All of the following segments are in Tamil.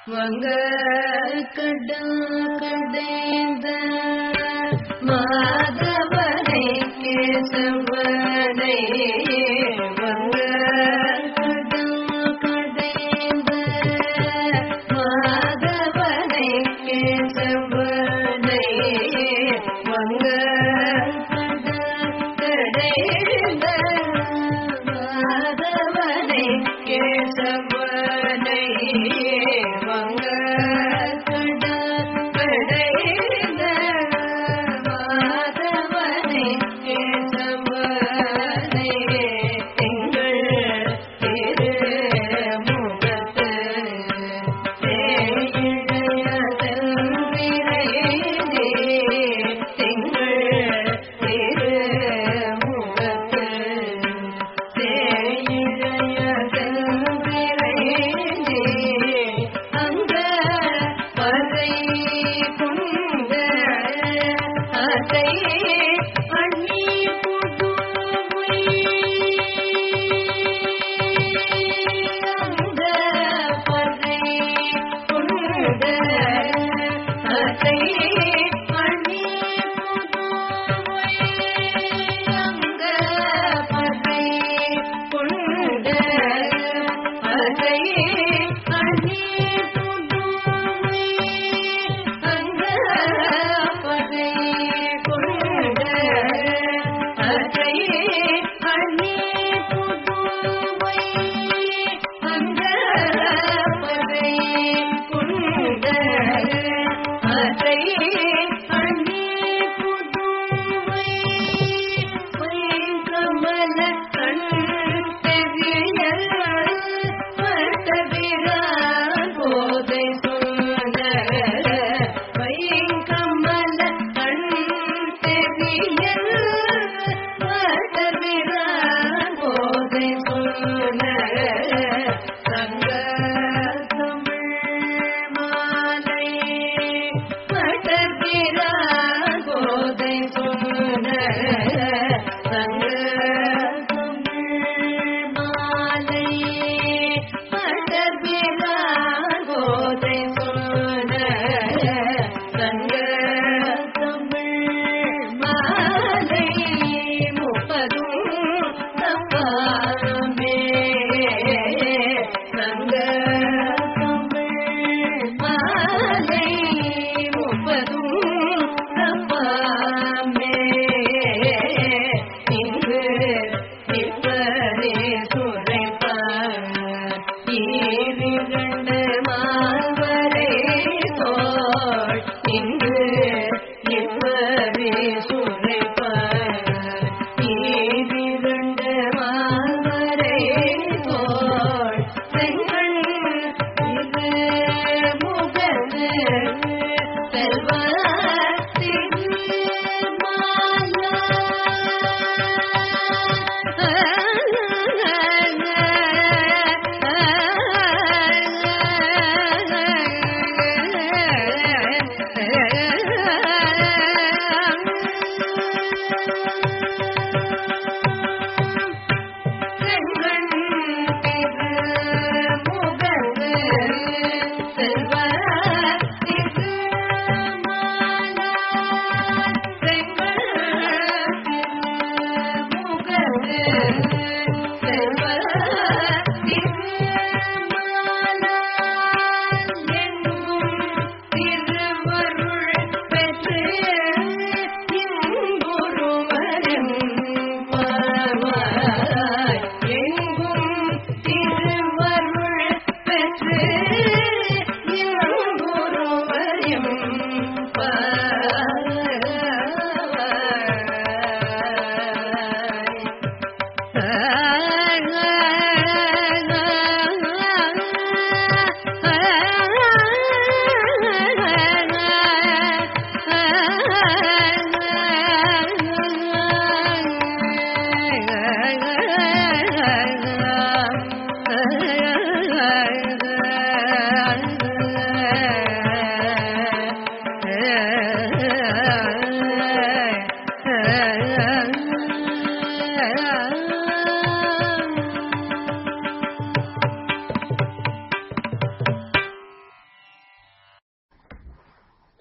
வங்க கடா கடைந்த மாதவனை கேசவனை வங்க கடா கடைந்த மாதவனை கேசவனை வங்க கடா கடைந்த மாதவனை கேசவனை வங்க கடா கடைந்த மாதவனை கேசவனை திங்கள் திருமுகத்து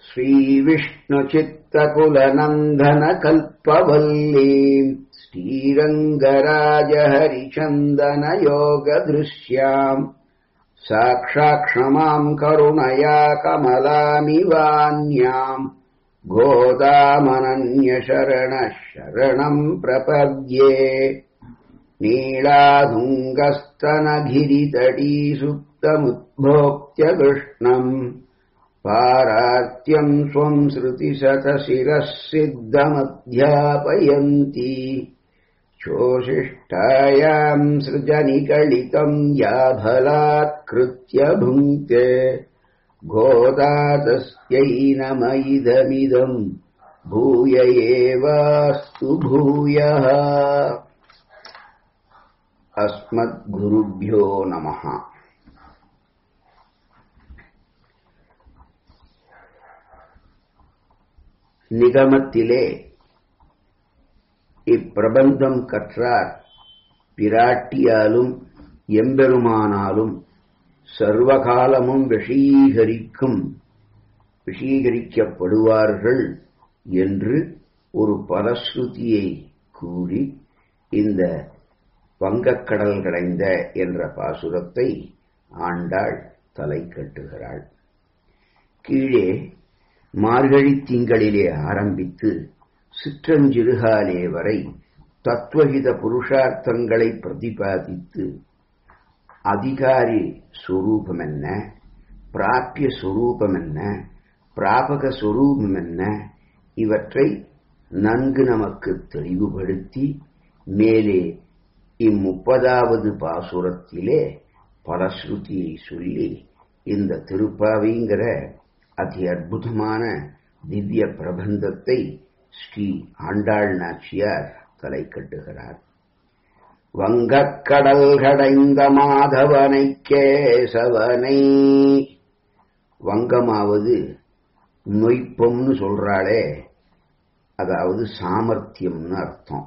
श्रीविष्णुचित्तकुलनन्दनकल्पवल्लीम् श्रीरङ्गराजहरिचन्दनयोगदृश्याम् साक्षाक्षमाम् करुणया कमलामिवान्याम् गोदामनन्यशरणः शरणम् प्रपद्ये नीलाधुङ्गस्तनगिरितटीसुप्तमुद्भोक्त्य कृष्णम् पारात्यम् स्वम् श्रुतिशतशिरः सिद्धमध्यापयन्ती चोशिष्टायाम् सृजनिकलितम् याभलात्कृत्य भुङ्क्ते गोदा तस्यै नमैदमिदम् भूय एवास्तु भूयः अस्मद्गुरुभ्यो नमः நிகமத்திலே இப்பிரபந்தம் கற்றார் பிராட்டியாலும் எம்பெருமானாலும் சர்வகாலமும் விஷீகரிக்கும் விஷீகரிக்கப்படுவார்கள் என்று ஒரு பலஸ்ருதியை கூறி இந்த வங்கக்கடல் கடைந்த என்ற பாசுரத்தை ஆண்டாள் தலை கட்டுகிறாள் கீழே மார்கழி திங்களிலே ஆரம்பித்து சிற்றஞ்சிறுகாலே வரை தத்துவகித புருஷார்த்தங்களை பிரதிபாதித்து அதிகாரி சுரூபம் என்ன பிராப்பிய சுரூபம் என்ன பிராபக சுரூபம் என்ன இவற்றை நன்கு நமக்கு தெளிவுபடுத்தி மேலே இம்முப்பதாவது பாசுரத்திலே பலஸ்ருதியை சொல்லி இந்த திருப்பாவிங்கிற அதி அற்புதமான திவ்ய பிரபந்தத்தை ஸ்ரீ ஆண்டாள் நாச்சியார் தலை கட்டுகிறார் வங்கக்கடல் கடைந்த மாதவனை கேசவனை வங்கமாவது நொய்ப்பம்னு சொல்றாளே அதாவது சாமர்த்தியம்னு அர்த்தம்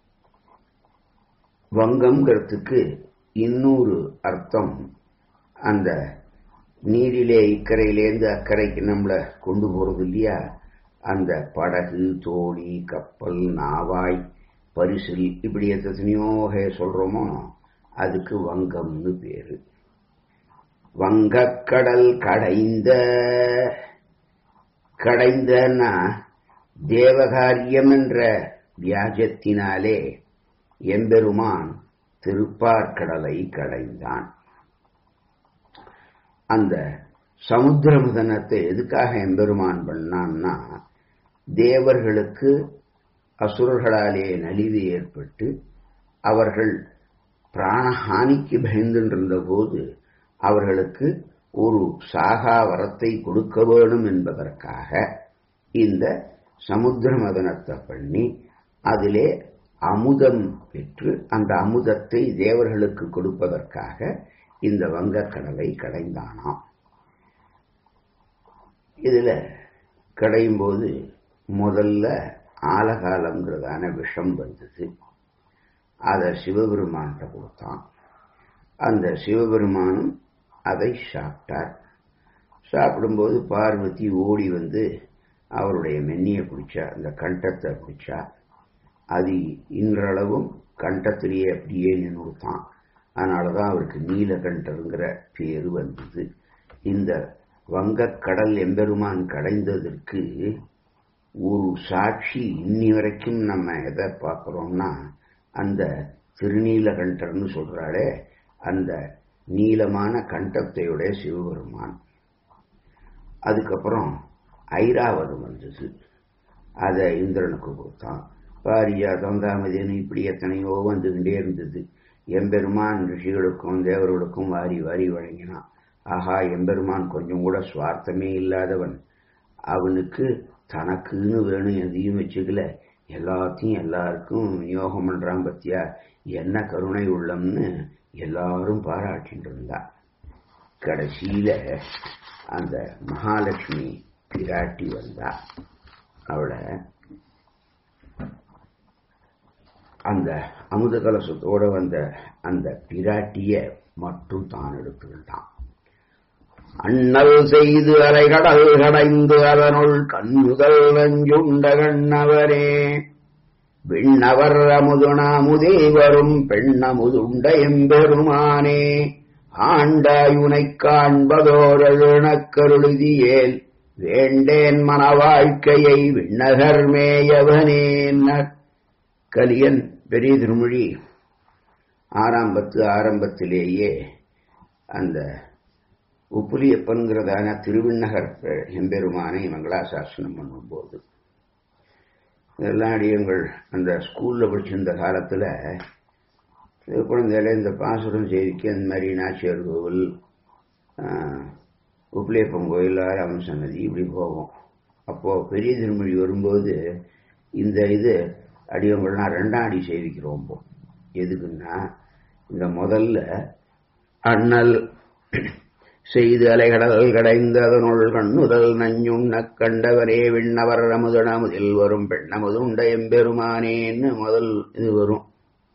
வங்கம்ங்கிறதுக்கு இன்னொரு அர்த்தம் அந்த நீரிலே இக்கரையிலேருந்து அக்கறைக்கு நம்மளை கொண்டு போறது இல்லையா அந்த படகு தோணி கப்பல் நாவாய் பரிசில் இப்படி எத்தனையோ சொல்றோமோ அதுக்கு வங்கம்னு பேரு வங்கக்கடல் கடைந்த கடைந்தன்னா தேவகாரியம் என்ற வியாஜத்தினாலே எம்பெருமான் திருப்பார்கடலை கடைந்தான் அந்த சமுத்திரமுதனத்தை எதுக்காக எம்பெருமான் பண்ணான்னா தேவர்களுக்கு அசுரர்களாலே நலிவு ஏற்பட்டு அவர்கள் பிராணஹானிக்கு பயந்துருந்த போது அவர்களுக்கு ஒரு சாகா வரத்தை கொடுக்க வேணும் என்பதற்காக இந்த சமுத்திர மதனத்தை பண்ணி அதிலே அமுதம் பெற்று அந்த அமுதத்தை தேவர்களுக்கு கொடுப்பதற்காக இந்த வங்கக்கடலை கடைந்தானாம் இதுல கடையும் போது முதல்ல ஆலகாலம்ங்கிறதான விஷம் வந்தது அதை சிவபெருமான்கிட்ட கொடுத்தான் அந்த சிவபெருமானும் அதை சாப்பிட்டார் சாப்பிடும்போது பார்வதி ஓடி வந்து அவருடைய மென்னியை பிடிச்சா அந்த கண்டத்தை பிடிச்சா அது இன்றளவும் கண்டத்திலேயே அப்படியே நின்றுத்தான் அதனாலதான் அவருக்கு நீலகண்டருங்கிற பேரு வந்தது இந்த வங்கக்கடல் எம்பெருமான் கடைந்ததற்கு ஒரு சாட்சி இன்னி வரைக்கும் நம்ம எதை பார்க்கிறோம்னா அந்த திருநீலகண்டர்னு சொல்றாளே அந்த நீளமான கண்டத்தையுடைய சிவபெருமான் அதுக்கப்புறம் ஐராவதம் வந்தது அதை இந்திரனுக்கு கொடுத்தான் பாரிஜாதம் தாமதேனு இப்படி எத்தனையோ வந்துகிட்டே இருந்தது எம்பெருமான் ரிஷிகளுக்கும் தேவர்களுக்கும் வாரி வாரி வழங்கினான் ஆஹா எம்பெருமான் கொஞ்சம் கூட சுவார்த்தமே இல்லாதவன் அவனுக்கு தனக்குன்னு வேணும் எதையும் வச்சுக்கல எல்லாத்தையும் எல்லாருக்கும் விநியோகம் பண்றான் பத்தியா என்ன கருணை உள்ளம்னு எல்லாரும் பாராட்டிட்டு இருந்தா கடைசியில அந்த மகாலட்சுமி பிராட்டி வந்தா அவளை அந்த அமுத கலசத்தோட வந்த அந்த பிராட்டிய மட்டும் தான் எடுத்துக்கிட்டான் அண்ணல் செய்து அலைகடல் கடைந்து அதனுள் கண்ணுதல் நஞ்சுண்ட கண்ணவரே விண்ணவர் அமுதுணாமுதே வரும் பெண்ணமுதுண்ட எம்பெருமானே ஆண்டாயுனைக் காண்பதோரழுணக் கருளுதியேல் வேண்டேன் மன வாழ்க்கையை விண்ணகர் மேயவனேன் கலியன் பெரிய திருமொழி ஆரம்பத்து ஆரம்பத்திலேயே அந்த உப்புலியப்பன்கிறதான திருவிண்ணகர் எம்பெருமானை மங்களாசாசனம் பண்ணும்போது இதெல்லாம் அடியங்கள் அந்த ஸ்கூல்ல படிச்சிருந்த காலத்துல குழந்தையில இந்த பாசுரம் செய்திக்கு அந்த மாதிரி நாச்சியார் கோவில் உப்பிலியப்பன் கோயில் ஆராமன் சன்னதி இப்படி போவோம் அப்போ பெரிய திருமொழி வரும்போது இந்த இது அடியவங்கள்லாம் ரெண்டாம் அடி சேவிக்கிறோம் போ எதுக்குன்னா இந்த முதல்ல அண்ணல் செய்து அலைகடல் கடைந்து அதனுள் கண்ணுதல் நஞ்சுண்ணக் கண்டவரே விண்ணவர் அமுதனமுதில் வரும் பெண்ணமுதுண்ட எம்பெருமானேன்னு முதல் இது வரும்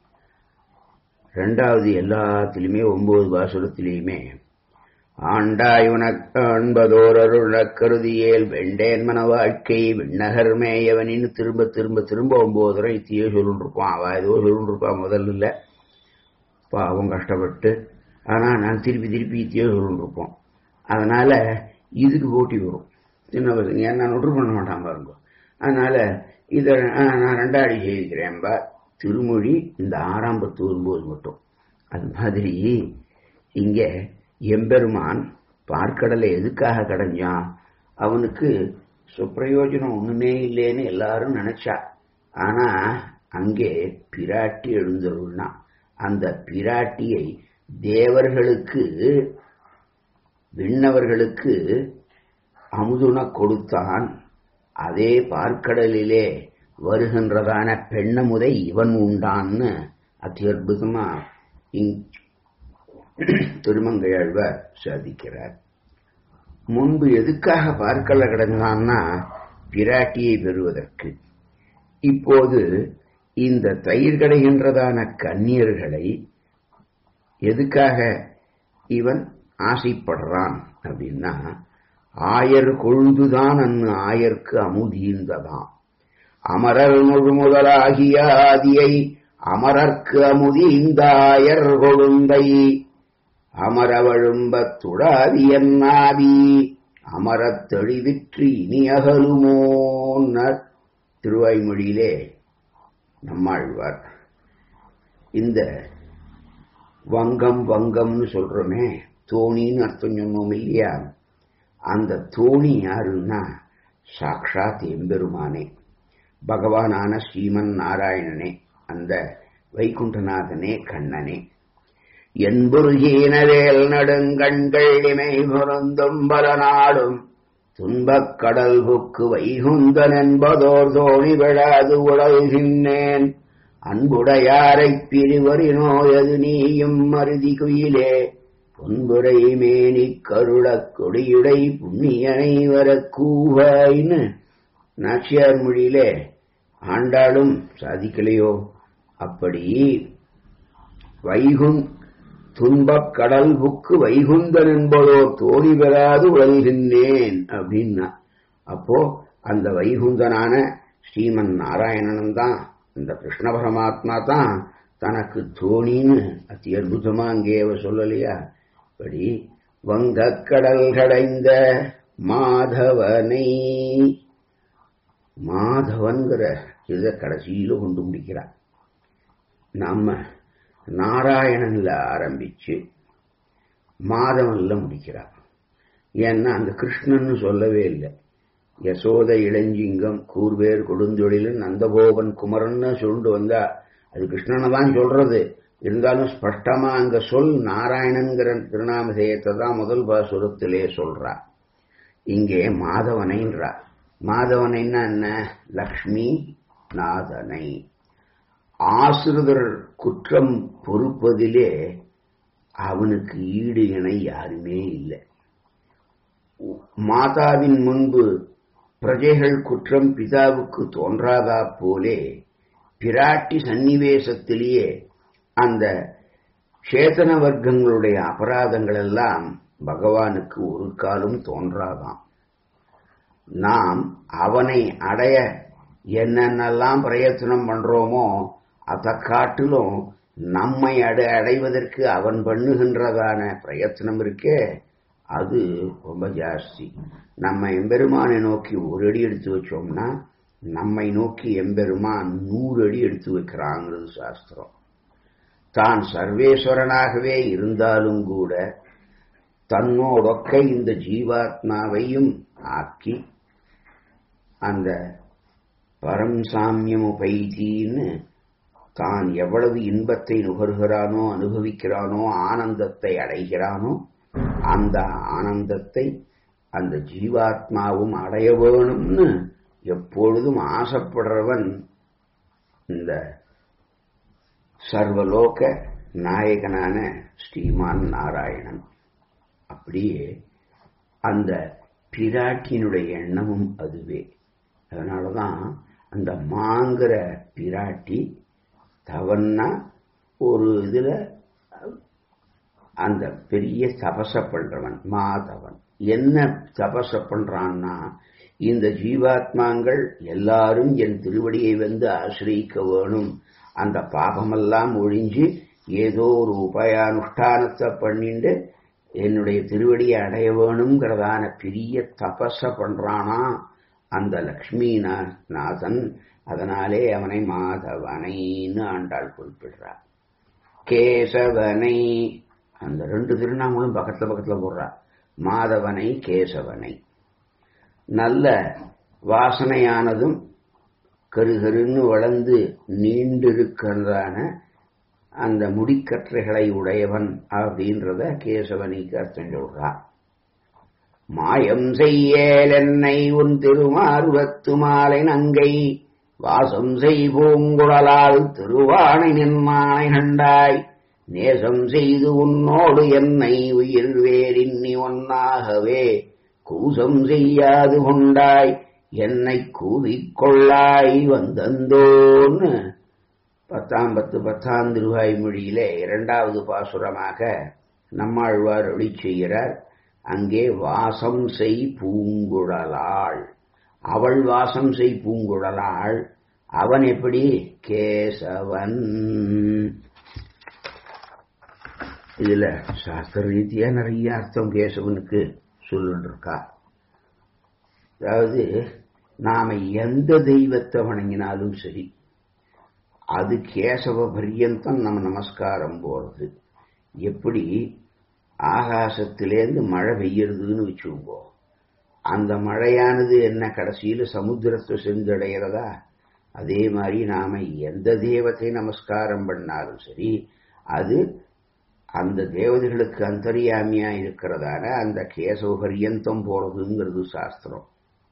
ரெண்டாவது எல்லாத்திலுமே ஒன்பது பாசுரத்திலையுமே ஆண்டாய் உனக்காண்பதோரருளக் கருதியேல் வெண்டேன் மன வாழ்க்கை விண்ணகர் மேயவனின்னு திரும்ப திரும்ப திரும்ப ஒன்பது தடவை இத்தியே சொல்லிருப்பான் அவ ஏதோ சொல்லிருப்பான் முதல்ல இல்லை பாவம் கஷ்டப்பட்டு ஆனா நான் திருப்பி திருப்பி இத்தியே சொல்லிருப்போம் அதனால இதுக்கு போட்டி வரும் சின்ன பசங்க ஏன்னா நொட்டு பண்ண மாட்டான் பாருங்க அதனால இதை நான் ரெண்டாடி செய்திக்கிறேன்பா திருமொழி இந்த ஆரம்பத்து வரும்போது மட்டும் அது மாதிரி இங்க எம்பெருமான் பார்க்கடலை எதுக்காக கடைஞ்சான் அவனுக்கு சுப்பிரயோஜனம் ஒண்ணுமே இல்லைன்னு எல்லாரும் நினைச்சா ஆனா அங்கே பிராட்டி எழுந்தருள்னா அந்த பிராட்டியை தேவர்களுக்கு விண்ணவர்களுக்கு அமுதுன கொடுத்தான் அதே பார்க்கடலிலே வருகின்றதான பெண்ணமுதை இவன் உண்டான்னு அத்தியுதமா திருமங்கையாழ்வார் சாதிக்கிறார் முன்பு எதுக்காக பார்க்கல கிடந்தான்னா பிராட்டியை பெறுவதற்கு இப்போது இந்த தயிர் கிடைக்கின்றதான கன்னியர்களை எதுக்காக இவன் ஆசைப்படுறான் அப்படின்னா ஆயர் கொழுந்துதான் அன்னு ஆயர்க்கு அமுதீந்ததாம் அமரர் முழு முதலாகிய ஆதியை அமரர்க்கு அமுதீந்தாயர் கொழுந்தை அமரவழும்பத் துடாதி என்னாவி அமரத் தெளிவிற்று இனி அகலுமோன்னர் திருவாய்மொழியிலே நம்மாழ்வார் இந்த வங்கம் வங்கம்னு சொல்றோமே தோணின்னு அர்த்தம் சொன்னோம் இல்லையா அந்த தோணி யாருன்னா சாக்ஷாத் எம்பெருமானே பகவானான ஸ்ரீமன் நாராயணனே அந்த வைகுண்டநாதனே கண்ணனே என்புருகீனவேல் நடுங்கண்கள் இமை பொருந்தும் பல நாடும் துன்பக் கடல் புக்கு வைகுந்தன் என்பதோர் தோணி விழாது உழல்கின்றேன் அன்புடையாரைப் பிரிவரினோயது நீயும் மருதி குயிலே பொன்புரை மேனிக் கருளக் கொடியுடை புண்ணியனை வரக் கூவாயின்னு நாச்சியார் மொழியிலே ஆண்டாளும் சாதிக்கலையோ அப்படி வைகுந் துன்பக் கடல் புக்கு வைகுந்தன் என்பதோ தோணி பெறாது உழல்கின்றேன் அப்படின்னா அப்போ அந்த வைகுந்தனான ஸ்ரீமன் நாராயணனும் தான் இந்த கிருஷ்ண பரமாத்மா தான் தனக்கு தோணின்னு அத்தி அற்புதமா அங்கே அவ சொல்லலையா படி வங்கக்கடல் கடைந்த மாதவனை மாதவன்கிற இத கடைசியில கொண்டு முடிக்கிறார் நாம நாராயணன்ல ஆரம்பிச்சு மாதவன்ல முடிக்கிறார் ஏன்னா அந்த கிருஷ்ணன் சொல்லவே இல்லை யசோத இளஞ்சிங்கம் கூர்வேர் கொடுந்தொழிலன் நந்தகோபன் குமரன்னு சொல்லிட்டு வந்தா அது கிருஷ்ணனை தான் சொல்றது இருந்தாலும் ஸ்பஷ்டமா அங்க சொல் நாராயணன்கிற திருநாமதேயத்தை தான் முதல் பாசுரத்திலே சொல்றா இங்கே மாதவனைன்றா மாதவனைன்னா என்ன லக்ஷ்மி நாதனை ஆசிரிதர் குற்றம் பொறுப்பதிலே அவனுக்கு ஈடு இணை யாருமே இல்லை மாதாவின் முன்பு பிரஜைகள் குற்றம் பிதாவுக்கு தோன்றாதா போலே பிராட்டி சன்னிவேசத்திலேயே அந்த சேதன வர்க்கங்களுடைய அபராதங்கள் எல்லாம் பகவானுக்கு ஒரு காலும் தோன்றாதாம் நாம் அவனை அடைய என்னென்னலாம் பிரயத்தனம் பண்றோமோ அதை காட்டிலும் நம்மை அடை அடைவதற்கு அவன் பண்ணுகின்றதான பிரயத்தனம் இருக்கே அது ரொம்ப ஜாஸ்தி நம்ம எம்பெருமானை நோக்கி ஒரு அடி எடுத்து வச்சோம்னா நம்மை நோக்கி எம்பெருமான் நூறு அடி எடுத்து வைக்கிறாங்கிறது சாஸ்திரம் தான் சர்வேஸ்வரனாகவே இருந்தாலும் கூட தன்னோடொக்க இந்த ஜீவாத்மாவையும் ஆக்கி அந்த பரம் சாமியமுபைத்தின்னு தான் எவ்வளவு இன்பத்தை நுகர்கிறானோ அனுபவிக்கிறானோ ஆனந்தத்தை அடைகிறானோ அந்த ஆனந்தத்தை அந்த ஜீவாத்மாவும் அடைய வேணும்னு எப்பொழுதும் ஆசைப்படுறவன் இந்த சர்வலோக நாயகனான ஸ்ரீமான் நாராயணன் அப்படியே அந்த பிராட்டியினுடைய எண்ணமும் அதுவே அதனாலதான் அந்த மாங்கிற பிராட்டி தவன்னா ஒரு இதுல அந்த பெரிய தபச பண்றவன் மாதவன் என்ன தபச பண்றான்னா இந்த ஜீவாத்மாங்கள் எல்லாரும் என் திருவடியை வந்து ஆசிரியிக்க வேணும் அந்த பாபமெல்லாம் ஒழிஞ்சு ஏதோ ஒரு உபயானுஷ்டானத்தை பண்ணிண்டு என்னுடைய திருவடியை அடைய வேணுங்கிறதான பெரிய தபச பண்றானா அந்த லக்ஷ்மி நாதன் அதனாலே அவனை மாதவனைன்னு ஆண்டாள் குறிப்பிடுறார் கேசவனை அந்த ரெண்டு திருநாமங்களும் பக்கத்துல பக்கத்துல போடுறா மாதவனை கேசவனை நல்ல வாசனையானதும் கருகருன்னு வளர்ந்து நீண்டிருக்கிறதான அந்த முடிக்கற்றைகளை உடையவன் அப்படின்றத கேசவனிக்கு அர்த்தம் சொல்றா மாயம் செய்யேல் என்னை உன் திருமாருவத்து மாலை நங்கை வாசம் செய் பூங்குழலால் திருவானை நின்மானை கண்டாய் நேசம் செய்து உன்னோடு என்னை உயிர் வேறின்னி ஒன்னாகவே கூசம் செய்யாது கொண்டாய் என்னை கூவிக்கொள்ளாய் வந்தந்தோன்னு பத்தாம் பத்து பத்தாம் திருவாய் மொழியிலே இரண்டாவது பாசுரமாக நம்மாழ்வார் ஒளி செய்கிறார் அங்கே வாசம் செய் பூங்குழலாள் அவள் வாசம் செய் பூங்குழலாள் அவன் எப்படி கேசவன் இதுல சாஸ்திர ரீதியா நிறைய அர்த்தம் கேசவனுக்கு சொல்லுன்னு இருக்கா அதாவது நாம எந்த தெய்வத்தை வணங்கினாலும் சரி அது கேசவ பரியந்தம் நம்ம நமஸ்காரம் போறது எப்படி ஆகாசத்திலேருந்து மழை பெய்யறதுன்னு வச்சுக்கோ அந்த மழையானது என்ன கடைசியில சமுத்திரத்தை சென்றடைகிறதா அதே மாதிரி நாம எந்த தெய்வத்தை நமஸ்காரம் பண்ணாலும் சரி அது அந்த தேவதைகளுக்கு அந்தரியாமியா இருக்கிறதான அந்த கேசவ பரியந்தம் போறதுங்கிறது சாஸ்திரம்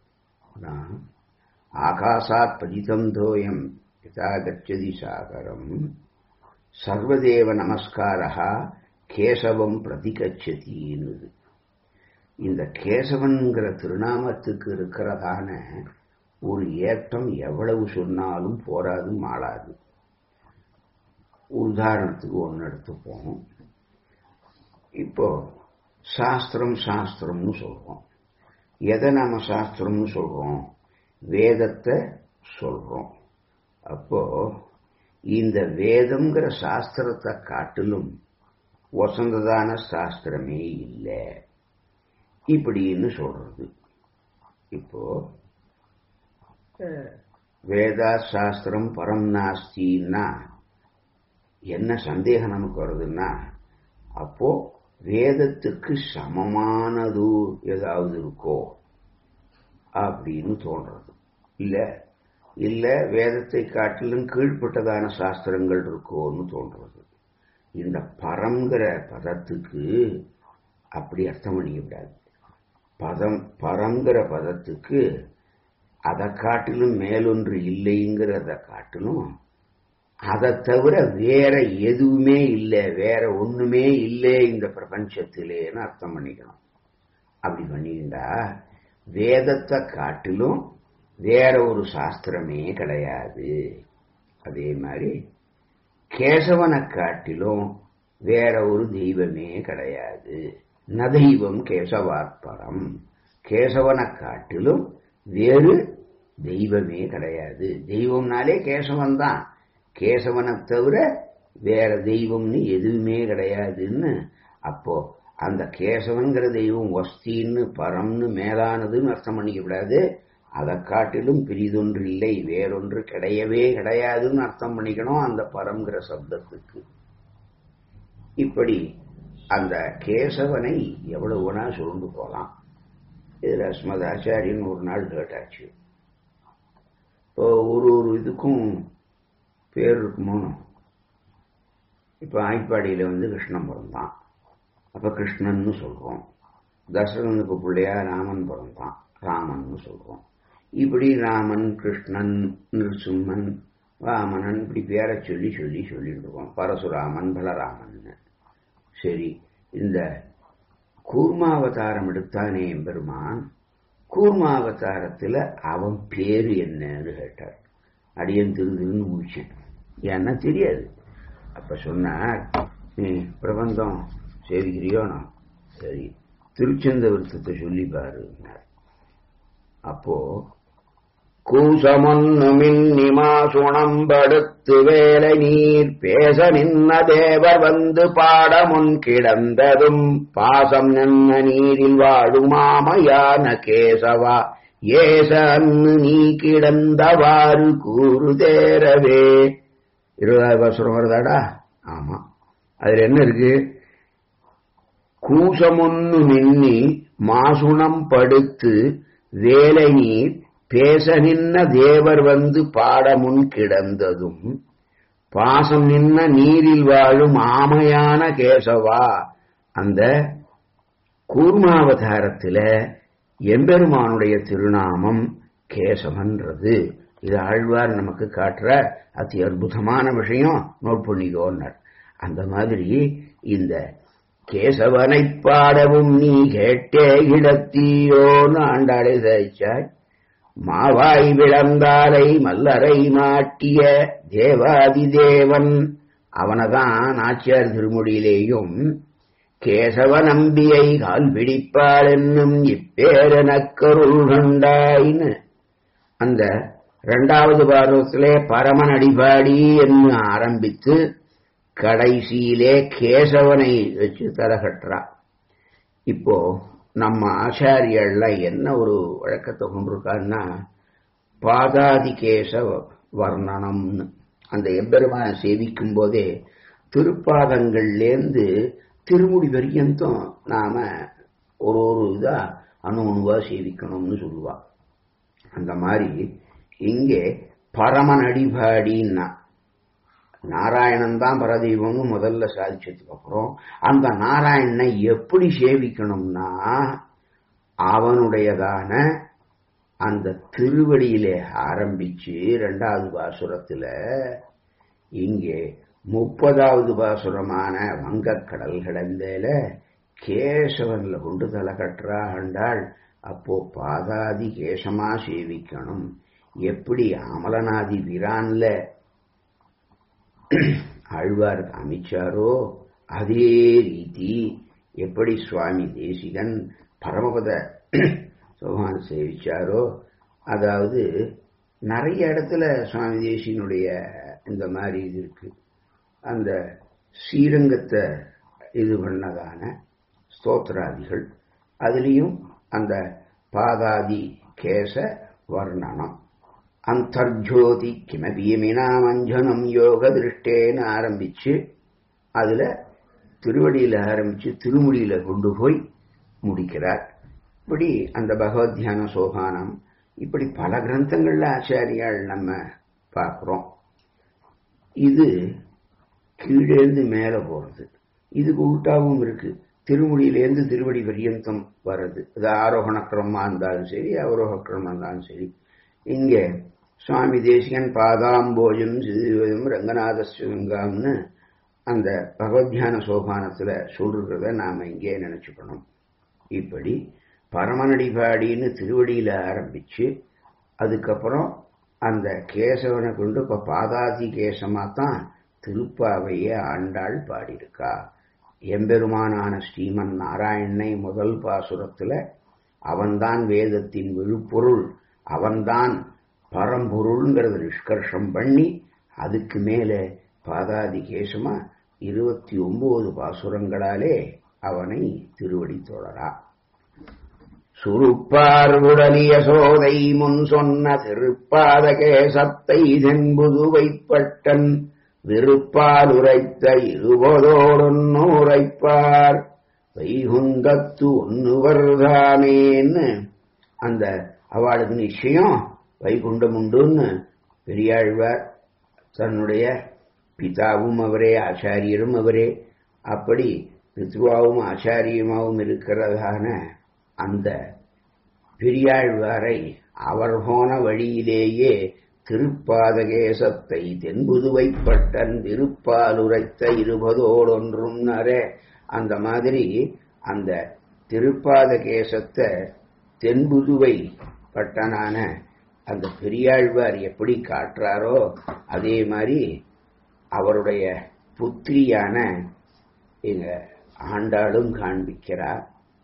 ஆகாசாத் பதிதம் தோயம் யதா கச்சதி சாகரம் சர்வதேவ நமஸ்காரா கேசவம் பிரதிகச்சதின்னு இந்த கேசவன்கிற திருநாமத்துக்கு இருக்கிறதான ஒரு ஏற்றம் எவ்வளவு சொன்னாலும் போராது மாளாது உதாரணத்துக்கு ஒன்று எடுத்துப்போம் இப்போ சாஸ்திரம் சாஸ்திரம்னு சொல்றோம் எதை நாம சாஸ்திரம்னு சொல்றோம் வேதத்தை சொல்றோம் அப்போ இந்த வேதம்ங்கிற சாஸ்திரத்தை காட்டிலும் வசந்ததான சாஸ்திரமே இல்லை இப்படின்னு சொல்றது இப்போ வேதா சாஸ்திரம் பரம் நாஸ்தின்னா என்ன சந்தேகம் நமக்கு வருதுன்னா அப்போ வேதத்துக்கு சமமானது ஏதாவது இருக்கோ அப்படின்னு தோன்றது இல்ல இல்ல வேதத்தை காட்டிலும் கீழ்ப்பட்டதான சாஸ்திரங்கள் இருக்கோன்னு தோன்றது இந்த பரங்கிற பதத்துக்கு அப்படி அர்த்தம் பண்ணிக்க விடாது பதம் பரங்கிற பதத்துக்கு அதை காட்டிலும் மேலொன்று இல்லைங்கிறத காட்டிலும் அதை தவிர வேற எதுவுமே இல்லை வேற ஒண்ணுமே இல்லை இந்த பிரபஞ்சத்திலேன்னு அர்த்தம் பண்ணிக்கணும் அப்படி பண்ணிக்கிண்டா வேதத்தை காட்டிலும் வேற ஒரு சாஸ்திரமே கிடையாது அதே மாதிரி கேசவனை காட்டிலும் வேற ஒரு தெய்வமே கிடையாது நதெய்வம் கேசவாத்பரம் கேசவனை காட்டிலும் வேறு தெய்வமே கிடையாது தெய்வம்னாலே கேசவன் தான் கேசவனை தவிர வேற தெய்வம்னு எதுவுமே கிடையாதுன்னு அப்போ அந்த கேசவன்கிற தெய்வம் வஸ்தின்னு பரம்னு மேலானதுன்னு அர்த்தம் பண்ணிக்க கூடாது அதை காட்டிலும் பிரிதொன்று இல்லை வேறொன்று கிடையவே கிடையாதுன்னு அர்த்தம் பண்ணிக்கணும் அந்த பரம்ங்கிற சப்தத்துக்கு இப்படி அந்த கேசவனை எவ்வளவு வேணா சொல்லிட்டு போகலாம் இதுல ஸ்மத் ஆச்சாரியன் ஒரு நாள் கேட்டாச்சு இப்போ ஒரு ஒரு இதுக்கும் பேர் இருக்குமோ இப்போ ஆய்ப்பாடியில் வந்து கிருஷ்ணன் பிறந்தான் அப்போ கிருஷ்ணன்னு சொல்கிறோம் தசரனுக்கு பிள்ளையா ராமன் பிறந்தான் ராமன்னு சொல்கிறோம் இப்படி ராமன் கிருஷ்ணன் நிருசிம்மன் வாமனன் இப்படி பேரை சொல்லி சொல்லி சொல்லிட்டு இருக்கோம் பரசுராமன் பலராமன் சரி இந்த கூர்மாவதாரம் எடுத்தானே எம்பெருமான் கூர்மாவதாரத்தில் அவன் பேரு என்னன்னு கேட்டார் அடியன் திருதுன்னு முடிச்சேன் ஏன்னா தெரியாது அப்ப சொன்னார் நீ பிரபந்தம் சேவிக்கிறியோனா சரி திருச்செந்த விருத்தத்தை சொல்லி பாருன்னார் அப்போ கூசமொன்னுமின் நிமாசுணம் படுத்து வேலை நீர் பேச நின்ன தேவர் வந்து பாடமுன் கிடந்ததும் பாசம் நின்ன நீரில் வாழுமாமையான கேசவா ஏச அன்னு நீ கிடந்தவாறு கூறு தேரவே இருபதாவது வருஷம் வருதாடா ஆமா அதுல என்ன இருக்கு கூசமொன்னு மின்னி மாசுணம் படுத்து வேலை நீர் பேச நின்ன தேவர் வந்து பாடமுன் கிடந்ததும் பாசம் நின்ன நீரில் வாழும் ஆமையான கேசவா அந்த கூர்மாவதாரத்துல எம்பெருமானுடைய திருநாமம் கேசவன்றது இது ஆழ்வார் நமக்கு காட்டுற அதி அற்புதமான விஷயம் நோட் பண்ணிக்கோன்னார் அந்த மாதிரி இந்த கேசவனை பாடவும் நீ கேட்டே இடத்தீயோன்னு ஆண்டாளே தயிச்சாய் மாவாய் விளந்தாலை மல்லரை மாட்டிய தேவாதி தேவன் அவனதான் நாச்சியார் திருமொழியிலேயும் கேசவ நம்பியை கால் பிடிப்பாள் என்னும் இப்பேரனக்கருள் கண்டாயின்னு அந்த இரண்டாவது பாரதத்திலே பரமன் அடிபாடி என்று ஆரம்பித்து கடைசியிலே கேசவனை வச்சு தரகட்டுறா இப்போ நம்ம ஆச்சாரியல்ல என்ன ஒரு வழக்கத்தை கொண்டிருக்கான்னா பாதாதி கேச வர்ணனம்னு அந்த எம்பெருமான சேவிக்கும் போதே திருப்பாதங்கள்லேருந்து திருமுடி வரியந்தம் நாம ஒரு ஒரு இதா அணு அணுவா சேவிக்கணும்னு சொல்லுவா அந்த மாதிரி இங்கே பரமன் அடிபாடின்னா நாராயணன் தான் பரதெய்வம்னு முதல்ல சாதிச்சதுக்கு அப்புறம் அந்த நாராயணனை எப்படி சேவிக்கணும்னா அவனுடையதான அந்த திருவடியிலே ஆரம்பிச்சு ரெண்டாவது பாசுரத்துல இங்கே முப்பதாவது பாசுரமான வங்கக்கடல் கடந்தேல கேசவன்ல கொண்டு தலை கட்டுறா ஆண்டாள் அப்போ பாதாதி கேசமா சேவிக்கணும் எப்படி அமலநாதி விரான்ல ஆழ்வார் காமிச்சாரோ அதே ரீதி எப்படி சுவாமி தேசிகன் பரமபத சோகான் சேவிச்சாரோ அதாவது நிறைய இடத்துல சுவாமி தேசிகனுடைய இந்த மாதிரி இது இருக்கு அந்த ஸ்ரீரங்கத்தை இது பண்ணதான ஸ்தோத்திராதிகள் அதுலேயும் அந்த பாதாதி கேச வர்ணனம் அந்தர்ஜோதி கிமபியமினாமஞ்சனம் யோக திருஷ்டேன்னு ஆரம்பிச்சு அதுல திருவடியில ஆரம்பிச்சு திருமுடியில கொண்டு போய் முடிக்கிறார் இப்படி அந்த பகவத் தியான சோகானம் இப்படி பல கிரந்தங்கள்ல ஆச்சாரியால் நம்ம பார்க்கிறோம் இது கீழேந்து மேல போறது இதுக்கு உள்டாவும் இருக்கு திருமுடியிலேருந்து திருவடி பரியந்தம் வர்றது அது ஆரோகண கிரமமா இருந்தாலும் சரி அவரோக கிரமம் இருந்தாலும் சரி இங்கே சுவாமி தேசிகன் பாதாம்போஜம் சிறுவதும் ரங்கநாத சிவங்காம்னு அந்த பகவத்யான சோபானத்துல சொல்றத நாம இங்கே நினைச்சுக்கணும் இப்படி பரமநடிபாடின்னு திருவடியில ஆரம்பிச்சு அதுக்கப்புறம் அந்த கேசவனை கொண்டு இப்ப பாதாதி கேசமா தான் திருப்பாவையே ஆண்டாள் பாடியிருக்கா எம்பெருமானான ஸ்ரீமன் நாராயணனை முதல் பாசுரத்துல அவன்தான் வேதத்தின் விழுப்பொருள் அவன்தான் பரம்பொருள்ங்கிறத நிஷ்கர்ஷம் பண்ணி அதுக்கு மேலே பாதாதி கேசமா இருபத்தி ஒன்பது பாசுரங்களாலே அவனை திருவடி தொடரா சுருப்பார் உடலிய சோதை முன் சொன்ன திருப்பாத கேசத்தை தென்புதுவைப்பட்டன் விருப்பால் உரைத்த இருபதோடொன்னுரைப்பார் வைகுந்தத்து ஒன்னுவர்தானேன்னு அந்த அவளுக்கு நிச்சயம் வைகுண்டம் உண்டுன்னு பெரியாழ்வார் தன்னுடைய பிதாவும் அவரே ஆச்சாரியரும் அவரே அப்படி பித்ருவாவும் ஆச்சாரியமாவும் இருக்கிறதான அந்த பெரியாழ்வாரை அவர் போன வழியிலேயே திருப்பாதகேசத்தை தென்புதுவைப்பட்டன் விருப்பால் உரைத்த இருபதோடொன்றும் அந்த மாதிரி அந்த திருப்பாதகேசத்தை தென்புதுவை பட்டனான அந்த பெரியாழ்வார் எப்படி காட்டுறாரோ அதே மாதிரி அவருடைய புத்திரியான எங்க ஆண்டாளும் காண்பிக்கிறார்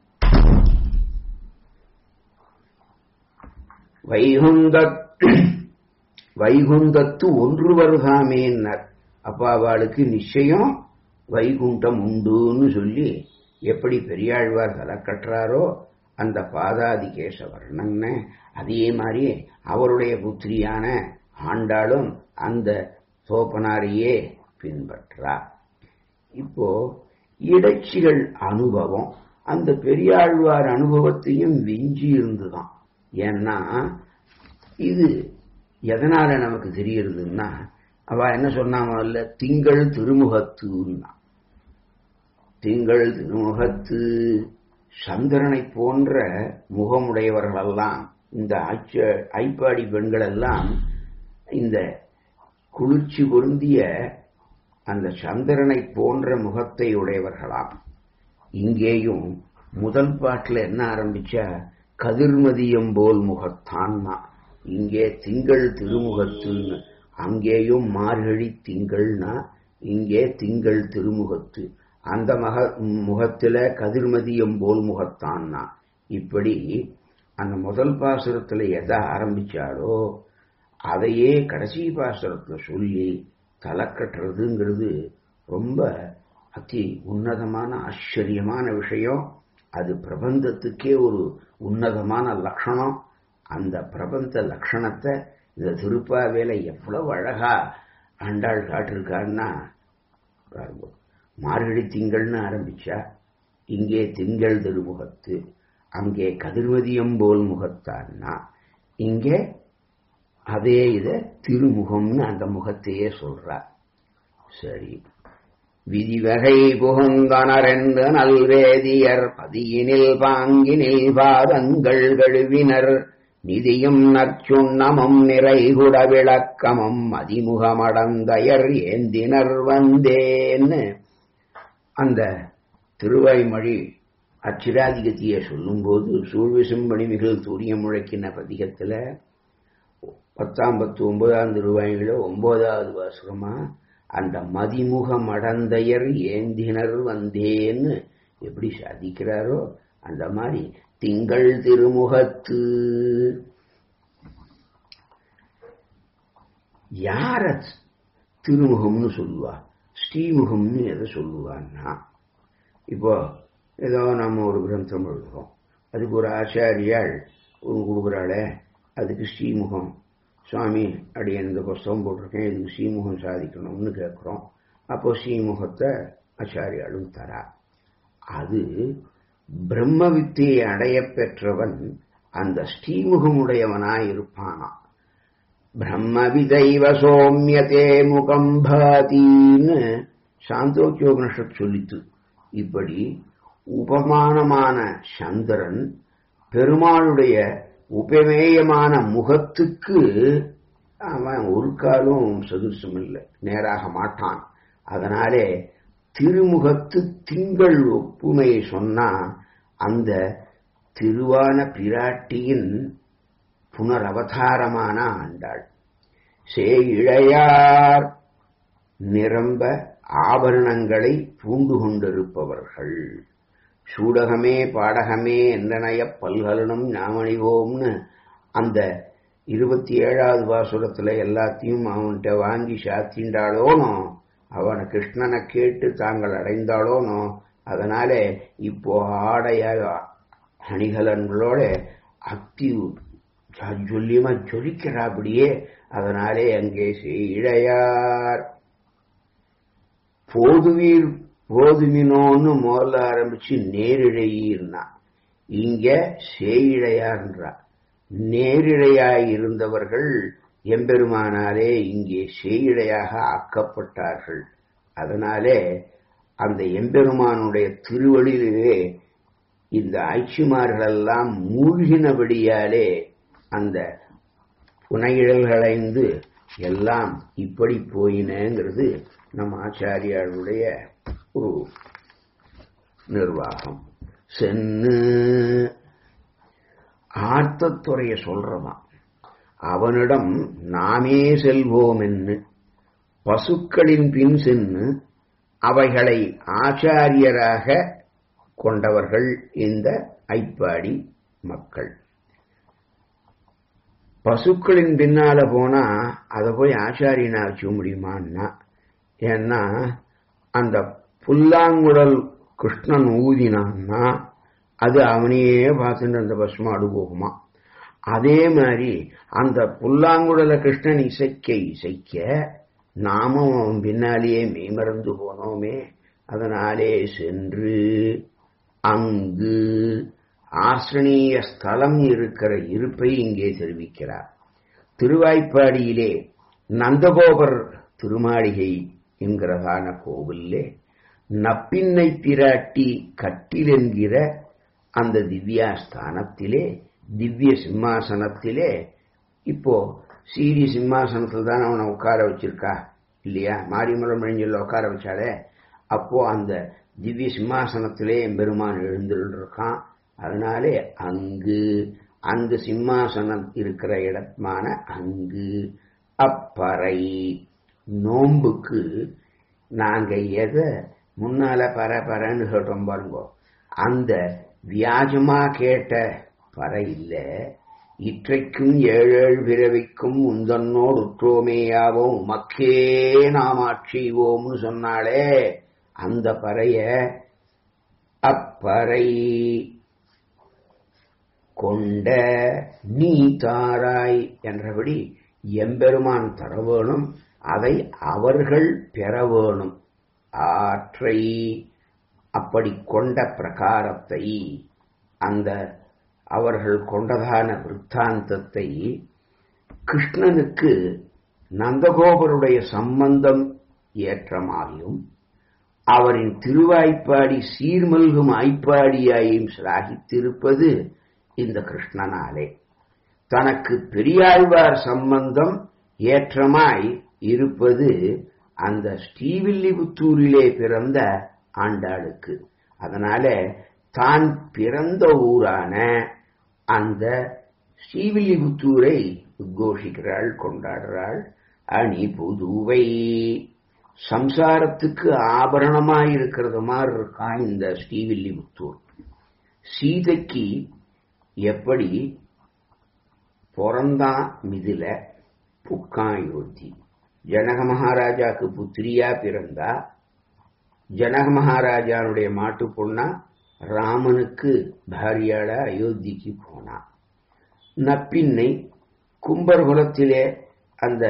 வைகுந்த வைகுந்தத்து ஒன்று வருகாமேன்னர் அப்ப அவளுக்கு நிச்சயம் வைகுண்டம் உண்டுன்னு சொல்லி எப்படி பெரியாழ்வார் தலை கட்டுறாரோ அந்த பாதாதி கேசவர்ணன் அதே மாதிரி அவருடைய புத்திரியான ஆண்டாளும் அந்த சோப்பனாரையே பின்பற்றார் இப்போ இடைச்சிகள் அனுபவம் அந்த பெரியாழ்வார் அனுபவத்தையும் விஞ்சி இருந்துதான் ஏன்னா இது எதனால நமக்கு தெரியறதுன்னா அவ என்ன சொன்னா முதல்ல திங்கள் திருமுகத்துன்னா திங்கள் திருமுகத்து சந்திரனை போன்ற முகமுடையவர்களெல்லாம் இந்த ஆச்ச ஐப்பாடி பெண்கள் எல்லாம் இந்த குளிர்ச்சி பொருந்திய அந்த சந்திரனை போன்ற முகத்தை உடையவர்களாம் இங்கேயும் முதல் பாட்டில் என்ன ஆரம்பிச்சா கதிர்மதியம் போல் முகத்தான்னா இங்கே திங்கள் திருமுகத்துன்னு அங்கேயும் மார்கழி திங்கள்னா இங்கே திங்கள் திருமுகத்து அந்த மக முகத்துல கதிர்மதியம் போல் முகத்தான்னா இப்படி அந்த முதல் பாசுரத்துல எதை ஆரம்பிச்சாலோ அதையே கடைசி பாசுரத்துல சொல்லி தலை கட்டுறதுங்கிறது ரொம்ப அதி உன்னதமான ஆச்சரியமான விஷயம் அது பிரபந்தத்துக்கே ஒரு உன்னதமான லட்சணம் அந்த பிரபந்த லட்சணத்தை இந்த திருப்பாவேல எவ்வளவு அழகா ஆண்டாள் காட்டிருக்காருன்னா மார்கழி திங்கள்னு ஆரம்பிச்சா இங்கே திங்கள் திருமுகத்து அங்கே கதிர்மதியம் போல் முகத்தான்னா இங்கே அதே இத திருமுகம்னு அந்த முகத்தையே சொல்றார் சரி விதிவகை புகுந்தனரென்று நல்வேதியர் பதியினில் பாங்கினில் பாதங்கள் கழுவினர் நிதியும் நற்சுண்ணமும் நிறைகுட விளக்கமும் மதிமுகமடந்தயர் ஏந்தினர் வந்தேன்னு அந்த திருவாய்மொழி அச்சிராதிகத்திய சொல்லும்போது சூழ்விசும்பணிமிகள் தூரிய முழக்கின பதிகத்துல பத்தாம் பத்து ஒன்பதாம் திருவாய்கள ஒன்பதாவது வாசகமா அந்த மதிமுகம் அடந்தையர் ஏந்தினர் வந்தேன்னு எப்படி சாதிக்கிறாரோ அந்த மாதிரி திங்கள் திருமுகத்து யார திருமுகம்னு சொல்லுவா ஸ்ரீமுகம்னு எதை சொல்லுவான்னா இப்போ ஏதோ நம்ம ஒரு கிரந்தம் எழுதுறோம் அதுக்கு ஒரு ஆச்சாரியாள் ஒன்று கொடுக்குறாளே அதுக்கு ஸ்ரீமுகம் சுவாமி அடி இந்த புஸ்தகம் போட்டிருக்கேன் இதுக்கு ஸ்ரீமுகம் சாதிக்கணும்னு கேட்குறோம் அப்போ ஸ்ரீமுகத்தை ஆச்சாரியாளும் தரா அது பிரம்ம வித்தியை அடைய பெற்றவன் அந்த ஸ்ரீமுகமுடையவனாய் இருப்பானா பிரம்ம விதைவ சோமியதே முகம் பாதின்னு சாந்தோக்கியோபனிஷத் சொல்லித்து இப்படி உபமானமான சந்திரன் பெருமாளுடைய உபமேயமான முகத்துக்கு அவன் ஒரு காலும் சதுசம் இல்லை நேராக மாட்டான் அதனாலே திருமுகத்து திங்கள் ஒப்புமை சொன்னா அந்த திருவான பிராட்டியின் புனரவதாரமான ஆண்டாள் சே இழையார் நிரம்ப ஆபரணங்களை பூண்டு கொண்டிருப்பவர்கள் சூடகமே பாடகமே என்றனைய பல்கலனும் ஞாமணிவோம்னு அந்த இருபத்தி ஏழாவது வாசுரத்துல எல்லாத்தையும் அவன்கிட்ட வாங்கி சாத்தின்றாளோனோ அவனை கிருஷ்ணனை கேட்டு தாங்கள் அடைந்தாளோனோ அதனால இப்போ ஆடைய அணிகலன்களோட அத்தி ஜொல்லியமா ஜொலிக்கிறாபடியே அதனாலே அங்கே இழையார் போதுவீர் போதுமினோன்னு முதல்ல ஆரம்பிச்சு நேரிழையீர்னா இங்க சேயிழையார்ன்றா நேரிழையாய் இருந்தவர்கள் எம்பெருமானாலே இங்கே சேயிழையாக ஆக்கப்பட்டார்கள் அதனாலே அந்த எம்பெருமானுடைய திருவடியிலே இந்த ஆட்சிமார்களெல்லாம் மூழ்கினபடியாலே அந்த புனையிழல்களைந்து எல்லாம் இப்படி போயினங்கிறது நம் ஆச்சாரியாருடைய ஒரு நிர்வாகம் சென்னு ஆர்த்தத்துறைய சொல்றதாம் அவனிடம் நாமே செல்வோம் என்று பசுக்களின் பின் சென்று அவைகளை ஆச்சாரியராக கொண்டவர்கள் இந்த ஐப்பாடி மக்கள் பசுக்களின் பின்னால போனா அதை போய் ஆச்சாரியனா வச்சுக்க முடியுமான்னா ஏன்னா அந்த புல்லாங்குழல் கிருஷ்ணன் ஊதினான்னா அது அவனையே பார்த்துட்டு அந்த பசுமாடு போகுமா அதே மாதிரி அந்த புல்லாங்குழல கிருஷ்ணன் இசைக்க இசைக்க நாமும் அவன் பின்னாலேயே மெய்மறந்து போனோமே அதனாலே சென்று அங்கு ஆசிரணீய ஸ்தலம் இருக்கிற இருப்பை இங்கே தெரிவிக்கிறார் திருவாய்ப்பாடியிலே நந்தகோபர் திருமாளிகை என்கிறதான கோவிலே நப்பின்னை பிராட்டி கட்டில் என்கிற அந்த திவ்யாஸ்தானத்திலே திவ்ய சிம்மாசனத்திலே இப்போ சீரி சிம்மாசனத்தில் தான் அவனை உட்கார வச்சிருக்கா இல்லையா மாரிமலம் மழிஞ்சல் உட்கார வச்சாலே அப்போ அந்த திவ்ய சிம்மாசனத்திலே எம்பெருமான் எழுந்திருக்கான் அதனாலே அங்கு அந்த சிம்மாசனம் இருக்கிற இடமான அங்கு அப்பறை நோம்புக்கு நாங்க எதை முன்னால பர பரன்னு சொல்றோம் பாருங்க அந்த வியாஜமா கேட்ட பறை இல்ல இற்றைக்கும் ஏழேழு பிறவிக்கும் உந்தன்னோடு உற்றோமேயாவோம் உமக்கே நாம் ஆட்சிவோம்னு சொன்னாலே அந்த பறைய அப்பறை கொண்ட நீ தாராய் என்றபடி எம்பெருமான் தர வேணும் அதை அவர்கள் பெற வேணும் ஆற்றை அப்படி கொண்ட பிரகாரத்தை அந்த அவர்கள் கொண்டதான விற்த்தாந்தத்தை கிருஷ்ணனுக்கு நந்தகோபருடைய சம்பந்தம் ஏற்றமாயும் அவரின் திருவாய்ப்பாடி சீர்மல்கும் ஐப்பாடியாயும் சிராகித்திருப்பது இந்த கிருஷ்ணனாலே தனக்கு பெரியாழ்வார் சம்பந்தம் ஏற்றமாய் இருப்பது அந்த ஸ்ரீவில்லிபுத்தூரிலே பிறந்த ஆண்டாளுக்கு அதனால தான் பிறந்த ஊரான அந்த ஸ்ரீவில்லிபுத்தூரை உத்கோஷிக்கிறாள் கொண்டாடுறாள் அணி புதுவை சம்சாரத்துக்கு ஆபரணமாயிருக்கிறது மாதிரி இருக்கான் இந்த ஸ்ரீவில்லிபுத்தூர் சீதைக்கு எப்படி பிறந்தான் மிதில புக்கான் யோத்தி ஜனக மகாராஜாக்கு புத்திரியா பிறந்தா ஜனக மகாராஜானுடைய மாட்டு பொண்ணா ராமனுக்கு பாரியாள அயோத்திக்கு போனா நப்பின்னை கும்பர் குலத்திலே அந்த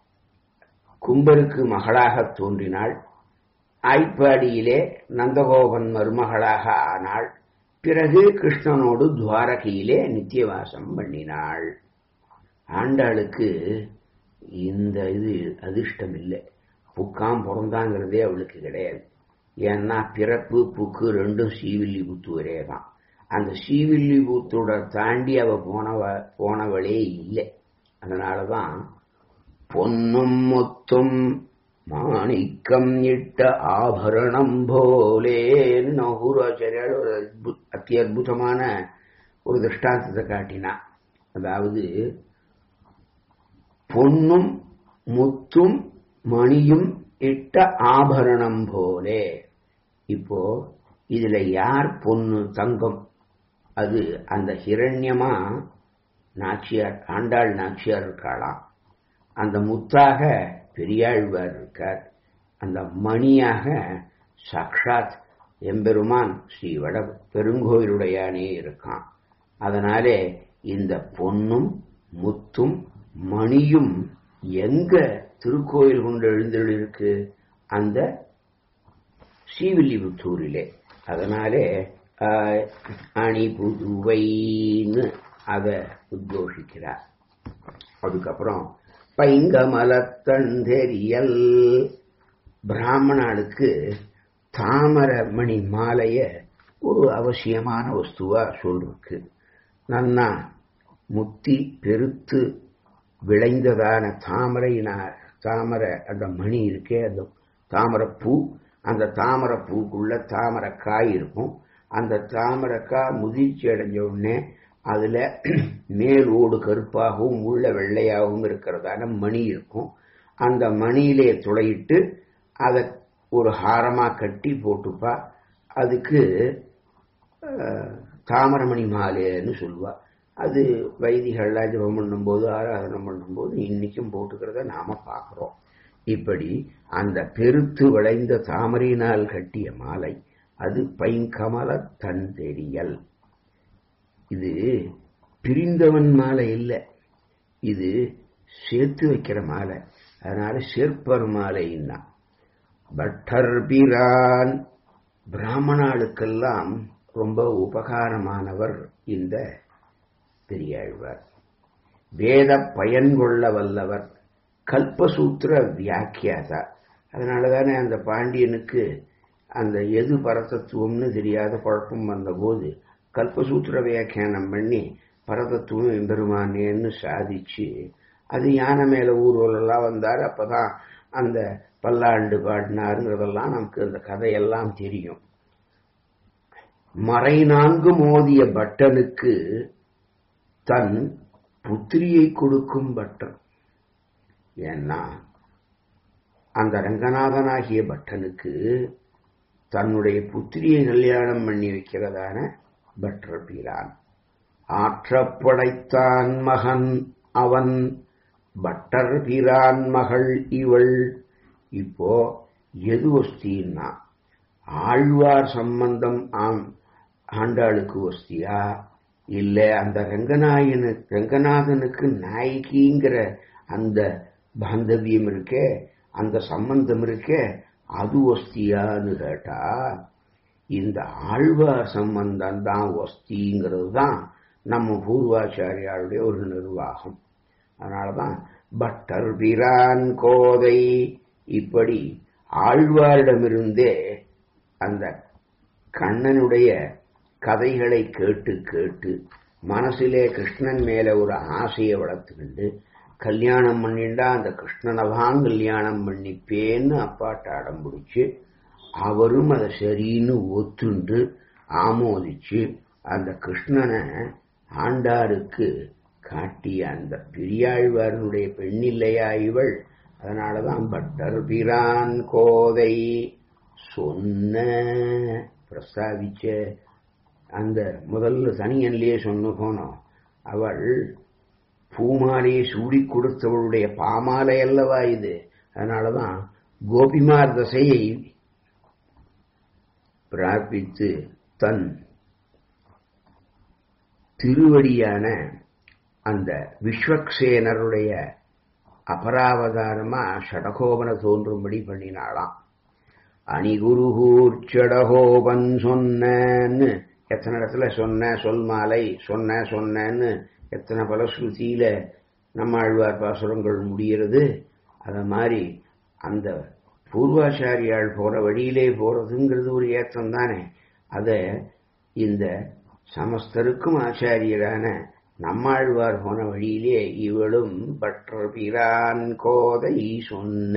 கும்பருக்கு மகளாக தோன்றினாள் ஆய்ப்பாடியிலே நந்தகோபன் மருமகளாக ஆனாள் பிறகு கிருஷ்ணனோடு துவாரகையிலே நித்தியவாசம் பண்ணினாள் ஆண்டாளுக்கு இந்த இது அதிர்ஷ்டம் இல்லை புக்காம் பிறந்தாங்கிறதே அவளுக்கு கிடையாது ஏன்னா பிறப்பு புக்கு ரெண்டும் ஸ்ரீவில்லிபுத்தூரே தான் அந்த ஸ்ரீவில்லிபுத்தூரை தாண்டி அவ போனவ போனவளே இல்லை அதனாலதான் பொன்னும் முத்தும் மாணிக்கம் இட்ட ஆபரணம் போலேன்னு நகூராச்சாரியால் ஒரு அத்புத் அத்தி அற்புதமான ஒரு திருஷ்டாந்தத்தை காட்டினா அதாவது பொன்னும் முத்தும் மணியும் இட்ட ஆபரணம் போலே இப்போ இதுல யார் பொண்ணு தங்கம் அது அந்த ஹிரண்யமா நாச்சியார் ஆண்டாள் நாச்சியார் இருக்காளாம் அந்த முத்தாக பெரியாழ்வார் இருக்கார் அந்த மணியாக சாக்ஷாத் எம்பெருமான் ஸ்ரீ வட பெருங்கோயிலுடையானே இருக்கான் அதனாலே இந்த பொன்னும் முத்தும் மணியும் எங்க திருக்கோயில் கொண்டு எழுந்தெழுருக்கு அந்த ஸ்ரீவில்லிபுத்தூரிலே அதனாலே ஆஹ், அணி புதுவைன்னு அதை உத்கோஷிக்கிறார் அதுக்கப்புறம் பைங்கமலத்தந்தெரியல் பிராமணனுக்கு தாமரமணி மாலைய ஒரு அவசியமான வஸ்துவா சொல்லிருக்கு நன்னா முத்தி பெருத்து விளைந்ததான தாமரை நா- தாமரை அந்த மணி இருக்கே அந்த தாமரைப்பூ அந்த தாமரைப்பூக்குள்ள தாமரைக்காய் இருக்கும் அந்த தாமரைக்காய் முதிர்ச்சி அடைஞ்ச உடனே அதுல மேல் ஓடு கருப்பாகவும் உள்ள வெள்ளையாகவும் இருக்கிறதான மணி இருக்கும் அந்த மணியிலே துளையிட்டு அதை ஒரு ஹாரமா கட்டி போட்டுப்பா அதுக்கு அஹ், தாமரமணி மாலைன்னு சொல்லுவா அது வைதிகள்லாம் ஜெபம் பண்ணும்போது ஆராதனை பண்ணும்போது இன்னைக்கும் போட்டுக்கிறத நாம பார்க்கிறோம் இப்படி அந்த பெருத்து விளைந்த தாமரையினால் கட்டிய மாலை அது பைங்கமல தந்தெரியல் இது பிரிந்தவன் மாலை இல்லை இது சேர்த்து வைக்கிற மாலை அதனால சேர்ப்பர் மாலைன்னா பட்டர் பிரான் பிராமணாளுக்கெல்லாம் ரொம்ப உபகாரமானவர் இந்த பெரியாழ்வார் வேத பயன் கொள்ள வல்லவர் கல்பசூத்திர வியாக்கியாதா அதனாலதானே அந்த பாண்டியனுக்கு அந்த எது பரதத்துவம்னு தெரியாத குழப்பம் வந்தபோது கல்பசூத்திர வியாக்கியானம் பண்ணி பரதத்துவம் எம்பெருமானேன்னு சாதிச்சு அது யானை மேல ஊர்வலெல்லாம் வந்தார் அப்பதான் அந்த பல்லாண்டு பாடினாருங்கிறதெல்லாம் நமக்கு அந்த கதையெல்லாம் தெரியும் மறை நான்கு மோதிய பட்டனுக்கு தன் புத்திரியை கொடுக்கும் பட்டன் ஏன்னா அந்த ரங்கநாதனாகிய பட்டனுக்கு தன்னுடைய புத்திரியை கல்யாணம் பண்ணி வைக்கிறதான பட்டர் பீரான் ஆற்றப்படைத்தான் மகன் அவன் பட்டர் பீரான் மகள் இவள் இப்போ எது வஸ்தின்னா ஆழ்வார் சம்பந்தம் ஆம் ஆண்டாளுக்கு வஸ்தியா இல்ல அந்த ரங்கநாயனு ரங்கநாதனுக்கு நாயகிங்கிற அந்த பாந்தவியம் இருக்கே அந்த சம்பந்தம் இருக்கே அது வஸ்தியான்னு கேட்டா இந்த ஆழ்வார் சம்பந்தம் தான் வஸ்திங்கிறது தான் நம்ம பூர்வாச்சாரியாருடைய ஒரு நிர்வாகம் அதனாலதான் பட்டர் பிரான் கோதை இப்படி ஆழ்வாரிடமிருந்தே அந்த கண்ணனுடைய கதைகளை கேட்டு கேட்டு மனசிலே கிருஷ்ணன் மேல ஒரு ஆசையை வளர்த்துக்கிண்டு கல்யாணம் பண்ணிண்டா அந்த கிருஷ்ணனை தான் கல்யாணம் பண்ணிப்பேன்னு அப்பாட்ட அடம் பிடிச்சு அவரும் அதை சரின்னு ஒத்துண்டு ஆமோதிச்சு அந்த கிருஷ்ணனை ஆண்டாருக்கு காட்டிய அந்த பெரியாழ்வாரனுடைய பெண்ணில்லையா இவள் அதனாலதான் பட்டர் பிரான் கோதை சொன்ன பிரஸ்தாபிச்ச அந்த முதல்ல தனியன்லயே சொன்ன போனோம் அவள் பூமாலையை சூடி கொடுத்தவளுடைய பாமாலை அல்லவா இது அதனாலதான் கோபிமார் தசையை பிரார்ப்பித்து தன் திருவடியான அந்த விஸ்வக்சேனருடைய அபராவதாரமா ஷடகோபன தோன்றும்படி பண்ணினாளாம் அணிகுருகூர் சடகோபன் சொன்னன்னு எத்தனை இடத்துல சொன்ன சொல் மாலை சொன்ன சொன்னேன்னு எத்தனை பலஸ்ருதியில நம்ம ஆழ்வார் பாசுரங்கள் முடிகிறது அத மாதிரி அந்த பூர்வாச்சாரியால் போற வழியிலே போறதுங்கிறது ஒரு ஏற்றம் தானே அத இந்த சமஸ்தருக்கும் ஆச்சாரியரான நம்மாழ்வார் போன வழியிலே இவளும் பற்ற பிரான் கோதை சொன்ன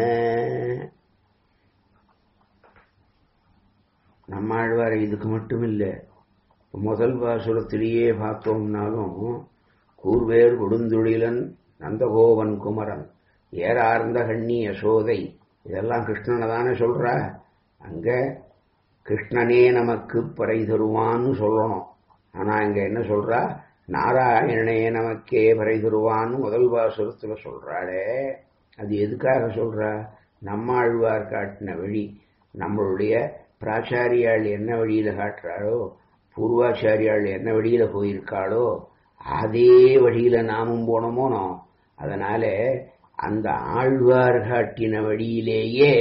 நம்மாழ்வார் இதுக்கு மட்டும் இல்லை முதல் பாசுரத்திலேயே பார்த்தோம்னாலும் கூர்வேர் கொடுந்துழிலன் நந்தகோவன் குமரன் ஏறார்ந்த கண்ணி யசோதை இதெல்லாம் கிருஷ்ணனை தானே சொல்றா அங்க கிருஷ்ணனே நமக்கு பறை தருவான்னு சொல்லணும் ஆனா இங்க என்ன சொல்றா நாராயணனே நமக்கே பறை தருவான்னு முதல் பாசுரத்துல சொல்றாளே அது எதுக்காக சொல்றா நம்மாழ்வார் காட்டின வழி நம்மளுடைய பிராச்சாரியாள் என்ன வழியில காட்டுறாளோ பூர்வாச்சாரியாள் என்ன வழியில போயிருக்காளோ அதே வழியில நாமும் போனோமோனோ அதனால அந்த ஆழ்வார் காட்டின வழியிலேயே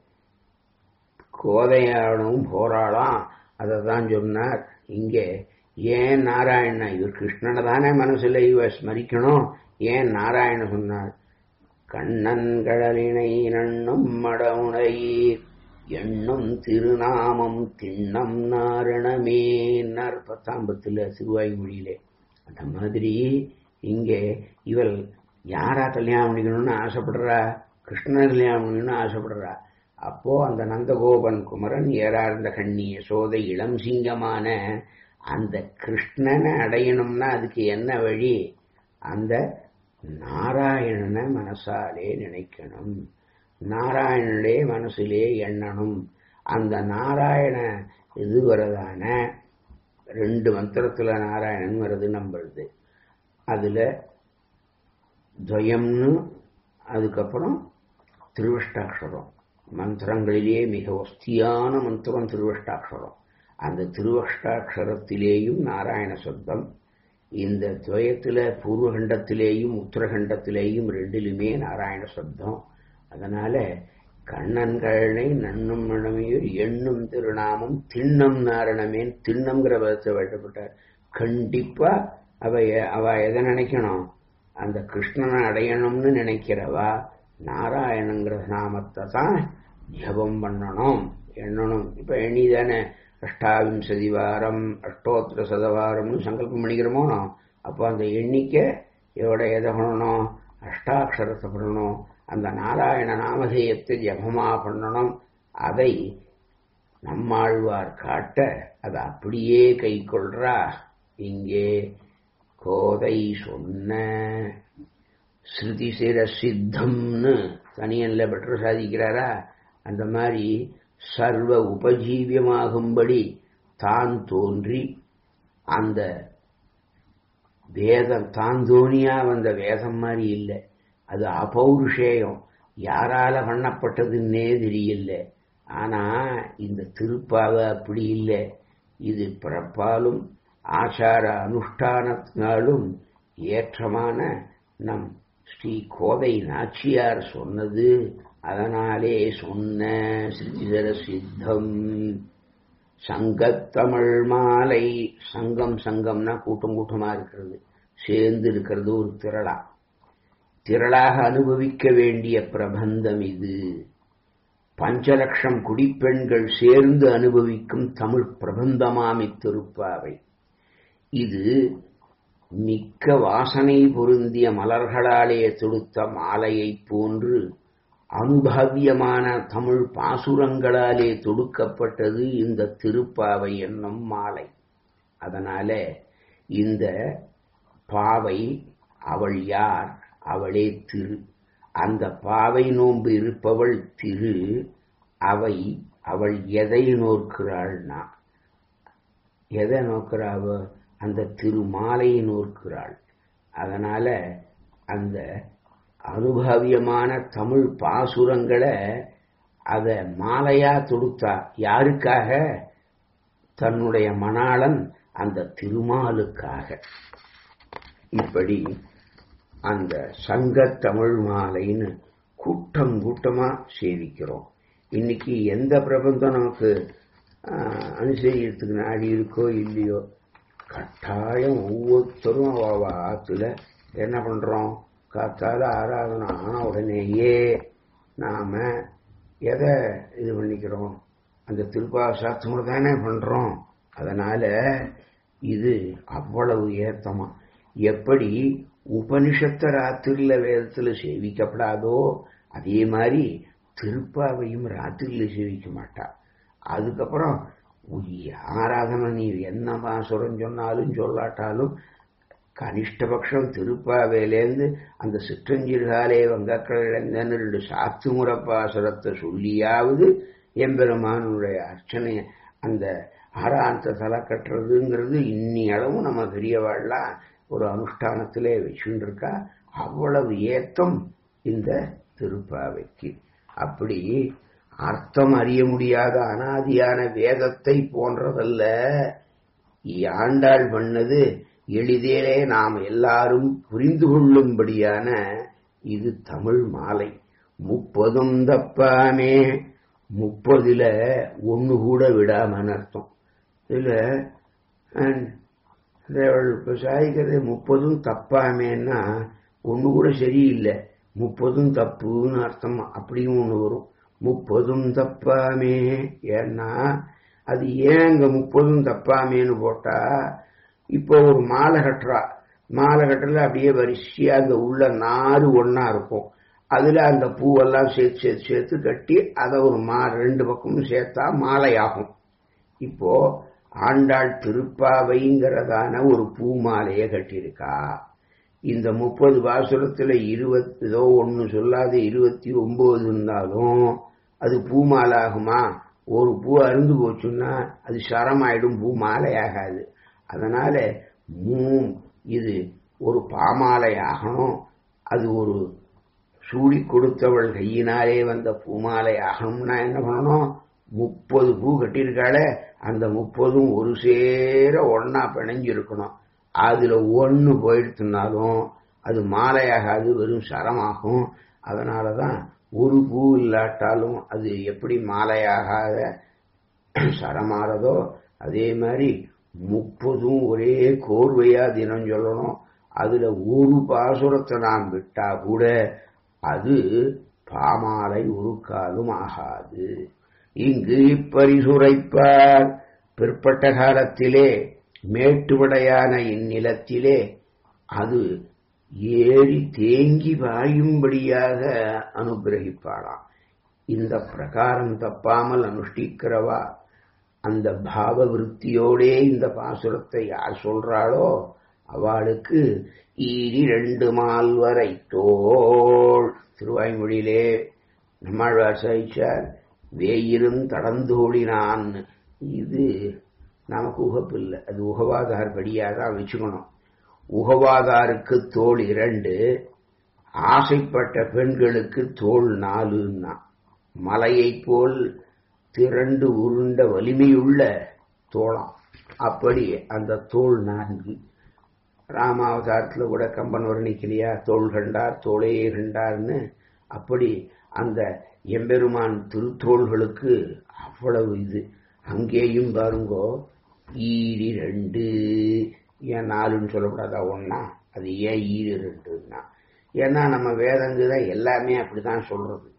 கோதையானும் போராளாம் அதை தான் சொன்னார் இங்கே ஏன் நாராயண இவர் கிருஷ்ணனை தானே மனசுல இவ ஸ்மரிக்கணும் ஏன் நாராயண சொன்னார் கண்ணன் கடலினை நண்ணும் மடவுணையீர் எண்ணும் திருநாமம் திண்ணம் நாரணமேன்னார் பத்தாம் பத்துல சிறுவாய்மொழியிலே அந்த மாதிரி இங்கே இவள் யாரா கல்யாணம் பண்ணிக்கணும்னு ஆசைப்படுறா கிருஷ்ணன் கல்யாணம் பண்ணிக்கணும்னு ஆசைப்படுறா அப்போ அந்த நந்தகோபன் குமரன் ஏறார்ந்த கண்ணி யசோதை இளம் சிங்கமான அந்த கிருஷ்ணனை அடையணும்னா அதுக்கு என்ன வழி அந்த நாராயணனை மனசாலே நினைக்கணும் நாராயணனே மனசிலே எண்ணணும் அந்த நாராயண இது வரதான ரெண்டு மந்திரத்துல நாராயணன் வருது நம்புறது அதுல துவயம்னு அதுக்கப்புறம் திருவஷ்டாட்சரம் மந்திரங்களிலேயே மிக வஸ்தியான மந்திரம் திருவஷ்டாட்சரம் அந்த திருவஷ்டாட்சரத்திலேயும் நாராயண சப்தம் இந்த துவயத்துல பூர்வகண்டத்திலேயும் உத்தரகண்டத்திலேயும் ரெண்டிலுமே நாராயண சப்தம் அதனால கண்ணன் கழனை நன்னும் மணமையூர் எண்ணும் திருநாமம் திண்ணம் நாரணமேன் திண்ணம்ங்கிற பதத்தை வைக்கப்பட்டார் கண்டிப்பா அவ எ- அவ எதை நினைக்கணும் அந்த கிருஷ்ணனை அடையணும்னு நினைக்கிறவா நாராயணங்கிற நாமத்தை தான் ஜபம் பண்ணணும் எண்ணணும் இப்ப எண்ணிதானே அஷ்டாவிம்சதி வாரம் அஷ்டோத்திர சதவாரம்னு சங்கல்பம் பண்ணிக்கிறோமோ அப்போ அந்த எண்ணிக்கை எவ்வளோ எதை பண்ணணும் அஷ்டாட்சரத்தை பண்ணணும் அந்த நாராயண நாமதேயத்தை ஜபமா பண்ணணும் அதை நம்மாழ்வார் காட்ட அதை அப்படியே கை கொள்றா இங்கே கோதை சொன்ன ஸ்ருதி சிர சித்தம்னு தனியல்ல பெற்று சாதிக்கிறாரா அந்த மாதிரி சர்வ உபஜீவியமாகும்படி தான் தோன்றி அந்த வேதம் தான் தோணியா வந்த வேதம் மாதிரி இல்லை அது அபௌருஷேயம் யாரால பண்ணப்பட்டதுன்னே தெரியல ஆனா இந்த திருப்பாவை அப்படி இல்லை இது பிறப்பாலும் ஆச்சார அனுஷ்டானத்தினாலும் ஏற்றமான நம் ஸ்ரீ கோதை நாச்சியார் சொன்னது அதனாலே சொன்ன ஸ்ரீதர சித்தம் சங்கத்தமிழ் மாலை சங்கம் சங்கம்னா கூட்டம் கூட்டமா இருக்கிறது சேர்ந்து இருக்கிறது ஒரு திரளா திரளாக அனுபவிக்க வேண்டிய பிரபந்தம் இது பஞ்சலட்சம் குடிப்பெண்கள் சேர்ந்து அனுபவிக்கும் தமிழ் பிரபந்தமாம் இத்திருப்பாவை இது மிக்க வாசனை பொருந்திய மலர்களாலே தொடுத்த மாலையைப் போன்று அனுபவியமான தமிழ் பாசுரங்களாலே தொடுக்கப்பட்டது இந்த திருப்பாவை என்னும் மாலை அதனால இந்த பாவை அவள் யார் அவளே திரு அந்த பாவை நோன்பு இருப்பவள் திரு அவை அவள் எதை நோக்கிறாள்னா எதை நோக்கிறாவ அந்த திருமாலையை நோக்கிறாள் அதனால அந்த அனுபவியமான தமிழ் பாசுரங்களை அத மாலையா தொடுத்தா யாருக்காக தன்னுடைய மணாளன் அந்த திருமாலுக்காக இப்படி அந்த சங்க தமிழ் மாலைன்னு கூட்டம் கூட்டமா சேவிக்கிறோம் இன்னைக்கு எந்த பிரபந்தம் நமக்கு ஆஹ், அனுசரிக்கிறதுக்கு நாடி இருக்கோ இல்லையோ கட்டாயம் ஒவ்வொருத்தரும் அவ அவ ஆத்துல என்ன பண்றோம் காத்தால ஆராதனை ஆன உடனேயே நாம எதை இது பண்ணிக்கிறோம் அந்த திருப்பாசாத்தோடு தானே பண்றோம் அதனால இது அவ்வளவு ஏத்தமா எப்படி உபனிஷத்த ராத்திரில வேதத்துல சேவிக்கப்படாதோ அதே மாதிரி திருப்பாவையும் ராத்திரியில சேவிக்க மாட்டா அதுக்கப்புறம் உய் ஆராதனை நீ என்ன பாசுரம் சொன்னாலும் சொல்லாட்டாலும் கனிஷ்டபக்ஷம் திருப்பாவையிலேருந்து அந்த சிற்றஞ்சிறுகாலே வங்கக்கடலேருந்து ரெண்டு சாத்து முறை பாசுரத்தை சொல்லியாவது எம்பெருமானுடைய அர்ச்சனை அந்த ஆராந்த தலை கட்டுறதுங்கிறது இன்னி அளவும் நம்ம பெரியவாள்லாம் ஒரு அனுஷ்டானத்திலே வச்சுட்டு இருக்கா அவ்வளவு ஏத்தம் இந்த திருப்பாவைக்கு அப்படி அர்த்தம் அறிய முடியாத அனாதியான வேதத்தை போன்றதல்ல ஆண்டாள் பண்ணது எளிதிலே நாம் எல்லாரும் புரிந்து கொள்ளும்படியான இது தமிழ் மாலை முப்பதும் தப்பாமே முப்பதுல ஒண்ணு கூட விடாமன்னு அர்த்தம் இதுல சாதிக்கிறது முப்பதும் தப்பாமேன்னா ஒண்ணு கூட சரியில்லை முப்பதும் தப்புன்னு அர்த்தம் அப்படியும் ஒண்ணு வரும் முப்பதும் தப்பாமே ஏன்னா அது ஏன் இங்க முப்பதும் தப்பாமேன்னு போட்டா இப்போ ஒரு மாலை கட்டுறா மாலை கட்டுறதுல அப்படியே வரிசையா அந்த உள்ள நாறு ஒன்னா இருக்கும் அதுல அந்த பூவெல்லாம் சேர்த்து சேர்த்து சேர்த்து கட்டி அதை ஒரு மா ரெண்டு பக்கமும் சேர்த்தா மாலையாகும் இப்போ ஆண்டாள் திருப்பாவைங்கிறதான ஒரு பூ மாலையை கட்டியிருக்கா இந்த முப்பது பாசுரத்துல இருபத்தி ஏதோ ஒன்னு சொல்லாத இருபத்தி ஒன்பது இருந்தாலும் அது பூ மாலை ஆகுமா ஒரு பூ அருந்து போச்சுன்னா அது சரமாயிடும் பூ மாலை ஆகாது அதனால மூ இது ஒரு பாமாலை ஆகணும் அது ஒரு சூடி கொடுத்தவள் கையினாலே வந்த பூமாலை ஆகணும்னா என்ன பண்ணணும் முப்பது பூ கட்டியிருக்காளே அந்த முப்பதும் ஒரு சேர ஒன்னா பிணைஞ்சிருக்கணும் அதுல ஒன்னு போயிடுத்துனாலும் அது மாலையாகாது வெறும் சரமாகும் அதனாலதான் ஒரு பூ இல்லாட்டாலும் அது எப்படி மாலையாகாத சரமாறதோ அதே மாதிரி முப்பதும் ஒரே கோர்வையா தினம் சொல்லணும் அதுல ஒரு பாசுரத்தை நாம் விட்டா கூட அது பாமாலை ஒரு காலும் ஆகாது இங்கு இப்பரிசுரைப்பார் பிற்பட்ட காலத்திலே மேட்டுவடையான இந்நிலத்திலே அது ஏறி தேங்கி வாயும்படியாக அனுகிரகிப்பாளாம் இந்த பிரகாரம் தப்பாமல் அனுஷ்டிக்கிறவா அந்த பாவ விருத்தியோடே இந்த பாசுரத்தை யார் சொல்றாளோ அவளுக்கு ஈரி ரெண்டு மால் வரை தோள் திருவாய்மொழியிலே நம்மாழ்வார் சாய்ச்சார் வேயிரும் தடந்தோழினான் இது நமக்கு உகப்பில்லை அது உகவாதார் படியாதான் வச்சுக்கணும் உகவாதாருக்கு தோல் இரண்டு ஆசைப்பட்ட பெண்களுக்கு தோல் நாலுன்னா மலையைப் போல் திரண்டு உருண்ட வலிமையுள்ள தோளம் அப்படி அந்த தோல் நான்கு ராமாவதாரத்தில் கூட கம்பன் வர்ணிக்கலையா தோல் கண்டார் தோளையே கண்டார்னு அப்படி அந்த எம்பெருமான் திருத்தோள்களுக்கு அவ்வளவு இது அங்கேயும் பாருங்கோ ஈரி ரெண்டு ஏன் நாலுன்னு சொல்லக்கூடாதா ஒன்னா அது ஏன் ஈரி ரெண்டுன்னா ஏன்னா நம்ம வேதங்குதான் எல்லாமே அப்படிதான் சொல்றது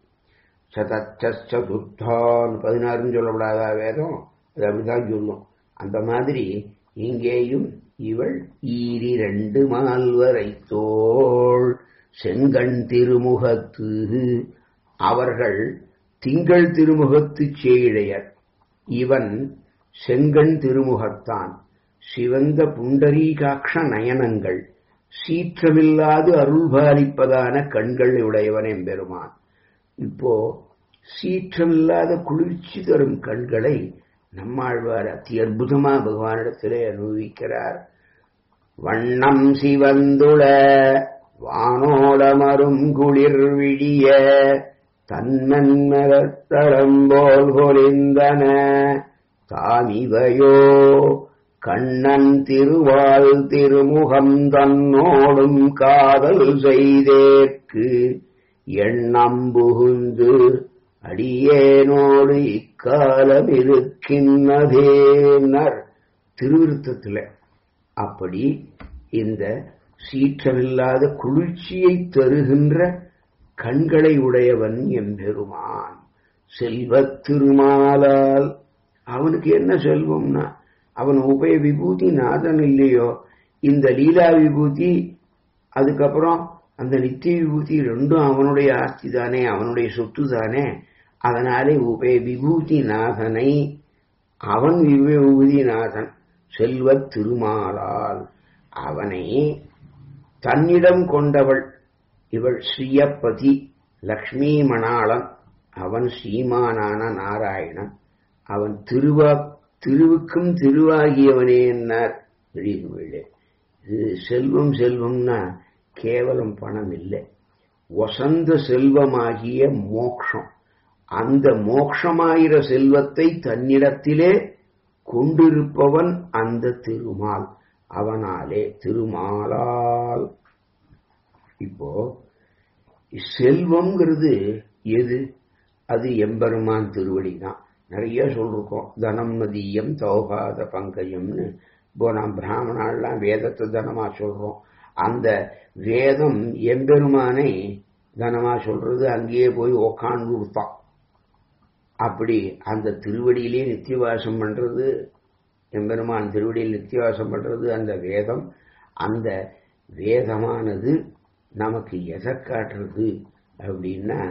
சதச்சதுர்த்தான்னு பதினாறுன்னு சொல்லக்கூடாதா வேதம் அது அப்படிதான் சொல்லும் அந்த மாதிரி இங்கேயும் இவள் ஈரி ரெண்டு மால்வரை தோள் செங்கண் திருமுகத்து அவர்கள் திங்கள் திருமுகத்து சேழையர் இவன் செங்கண் திருமுகத்தான் சிவந்த புண்டரீகாட்ச நயனங்கள் சீற்றமில்லாது அருள்பாலிப்பதான கண்கள் உடையவன் எம்பெருமான் இப்போ சீற்றமில்லாத குளிர்ச்சி தரும் கண்களை நம்மாழ்வார் அதி அற்புதமா பகவானிடத்திலே அனுபவிக்கிறார் வண்ணம் சிவந்துள வானோடமரும் குளிர் விழிய தன்னன்மரத்தளம்போல் பொலிந்தன தாமிவையோ கண்ணன் திருவாள் திருமுகம் தன்னோடும் காதல் செய்தேற்கு எண்ணம் புகுந்து அடியேனோடு இக்காலம் இருக்கின்றதேனர் திருவிருத்தத்தில் அப்படி இந்த சீற்றமில்லாத குளிர்ச்சியை தருகின்ற கண்களை உடையவன் எம்பெருமான் செல்வத் திருமாலால் அவனுக்கு என்ன செல்வம்னா அவன் உபய விபூதி நாதன் இல்லையோ இந்த லீலா விபூதி அதுக்கப்புறம் அந்த நித்திய விபூதி ரெண்டும் அவனுடைய ஆஸ்தி தானே அவனுடைய சொத்து தானே அதனாலே உபய விபூதி நாதனை அவன் விபூதி நாதன் செல்வத் திருமாலால் அவனை தன்னிடம் கொண்டவள் இவள் ஸ்ரீயப்பதி லக்ஷ்மி மணாளன் அவன் ஸ்ரீமானான நாராயணன் அவன் திருவா திருவுக்கும் திருவாகியவனே என்னார் பெரியவர்களே இது செல்வம் செல்வம்னா கேவலம் பணம் இல்லை வசந்த செல்வமாகிய மோக்ஷம் அந்த மோக்ஷமாயிர செல்வத்தை தன்னிடத்திலே கொண்டிருப்பவன் அந்த திருமால் அவனாலே திருமாலால் இப்போ செல்வம்ங்கிறது எது அது எம்பெருமான் திருவடி தான் நிறைய சொல்லிருக்கோம் தனம் மதியம் தௌகாத பங்கயம்னு இப்போ நாம் பிராமணாலாம் வேதத்தை தனமா சொல்றோம் அந்த வேதம் எம்பெருமானை தனமா சொல்றது அங்கேயே போய் உக்காந்து கொடுத்தான் அப்படி அந்த திருவடியிலே நித்தியவாசம் பண்றது எம்பெருமான் திருவடியில் நித்தியவாசம் பண்றது அந்த வேதம் அந்த வேதமானது நமக்கு எதை காட்டுறது அப்படின்னா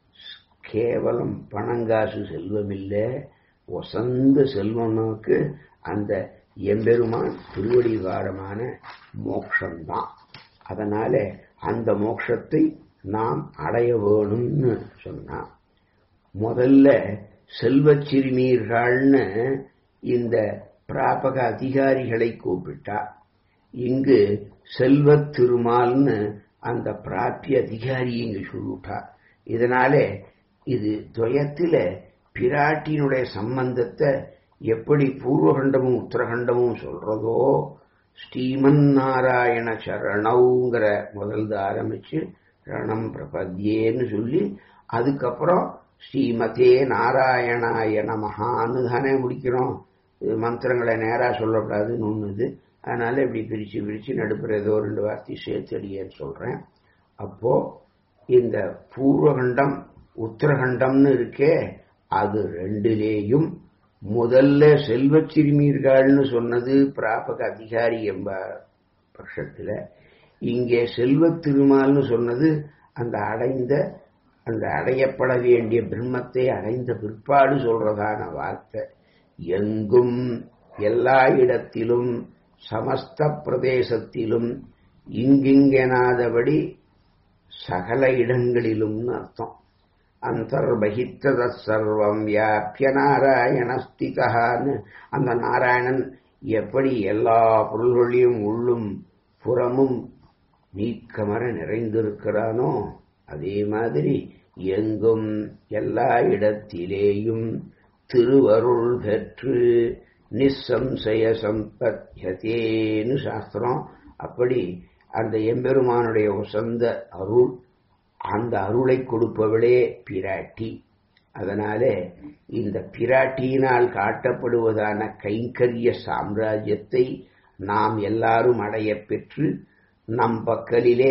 கேவலம் பணங்காசு செல்வம் இல்லை வசந்த செல்வம் நமக்கு அந்த எம்பெருமான் திருவடிகாரமான மோக்ஷம்தான் அதனால அந்த மோட்சத்தை நாம் அடைய வேணும்னு சொன்னான் முதல்ல செல்வச் சிறுமீர்கள்னு இந்த பிராபக அதிகாரிகளை கூப்பிட்டா இங்கு செல்வத் திருமால்னு அந்த பிராப்பிய அதிகாரி இங்கு சொல்லிட்டா இதனால இது துவயத்தில பிராட்டியினுடைய சம்பந்தத்தை எப்படி பூர்வகண்டமும் உத்தரகண்டமும் சொல்றதோ ஸ்ரீமன் நாராயண சரணவுங்கிற முதல்ல ஆரம்பிச்சு ரணம் பிரபத்யேன்னு சொல்லி அதுக்கப்புறம் ஸ்ரீமதே நாராயணாய நமஹான்னு தானே முடிக்கிறோம் இது மந்திரங்களை நேரா சொல்லக்கூடாதுன்னு ஒண்ணுது அதனால இப்படி பிரிச்சு பிரிச்சு நடுப்புற ஏதோ ரெண்டு வார்த்தை சேர்த்தடியேன்னு சொல்றேன் அப்போ இந்த பூர்வகண்டம் உத்தரகண்டம்னு இருக்கே அது ரெண்டிலேயும் முதல்ல செல்வச் சிறுமீர்கள்னு சொன்னது பிராபக அதிகாரி என்ப பட்சத்துல இங்கே செல்வத் திருமால்னு சொன்னது அந்த அடைந்த அந்த அடையப்பட வேண்டிய பிரம்மத்தை அடைந்த பிற்பாடு சொல்றதான வார்த்தை எங்கும் எல்லா இடத்திலும் சமஸ்த பிரதேசத்திலும் இங்கிங்கெனாதபடி சகல இடங்களிலும்னு அர்த்தம் அந்தர்பகித்தத சர்வம் வியாபிய நாராயணஸ்திகான்னு அந்த நாராயணன் எப்படி எல்லா பொருள்களையும் உள்ளும் புறமும் நீக்கமர நிறைந்திருக்கிறானோ அதே மாதிரி எங்கும் எல்லா இடத்திலேயும் திருவருள் பெற்று நிசம்சய சம்பத்யதேன்னு சாஸ்திரம் அப்படி அந்த எம்பெருமானுடைய உசந்த அருள் அந்த அருளை கொடுப்பவளே பிராட்டி அதனால இந்த பிராட்டியினால் காட்டப்படுவதான கைங்கரிய சாம்ராஜ்யத்தை நாம் எல்லாரும் அடைய பெற்று நம் பக்கலிலே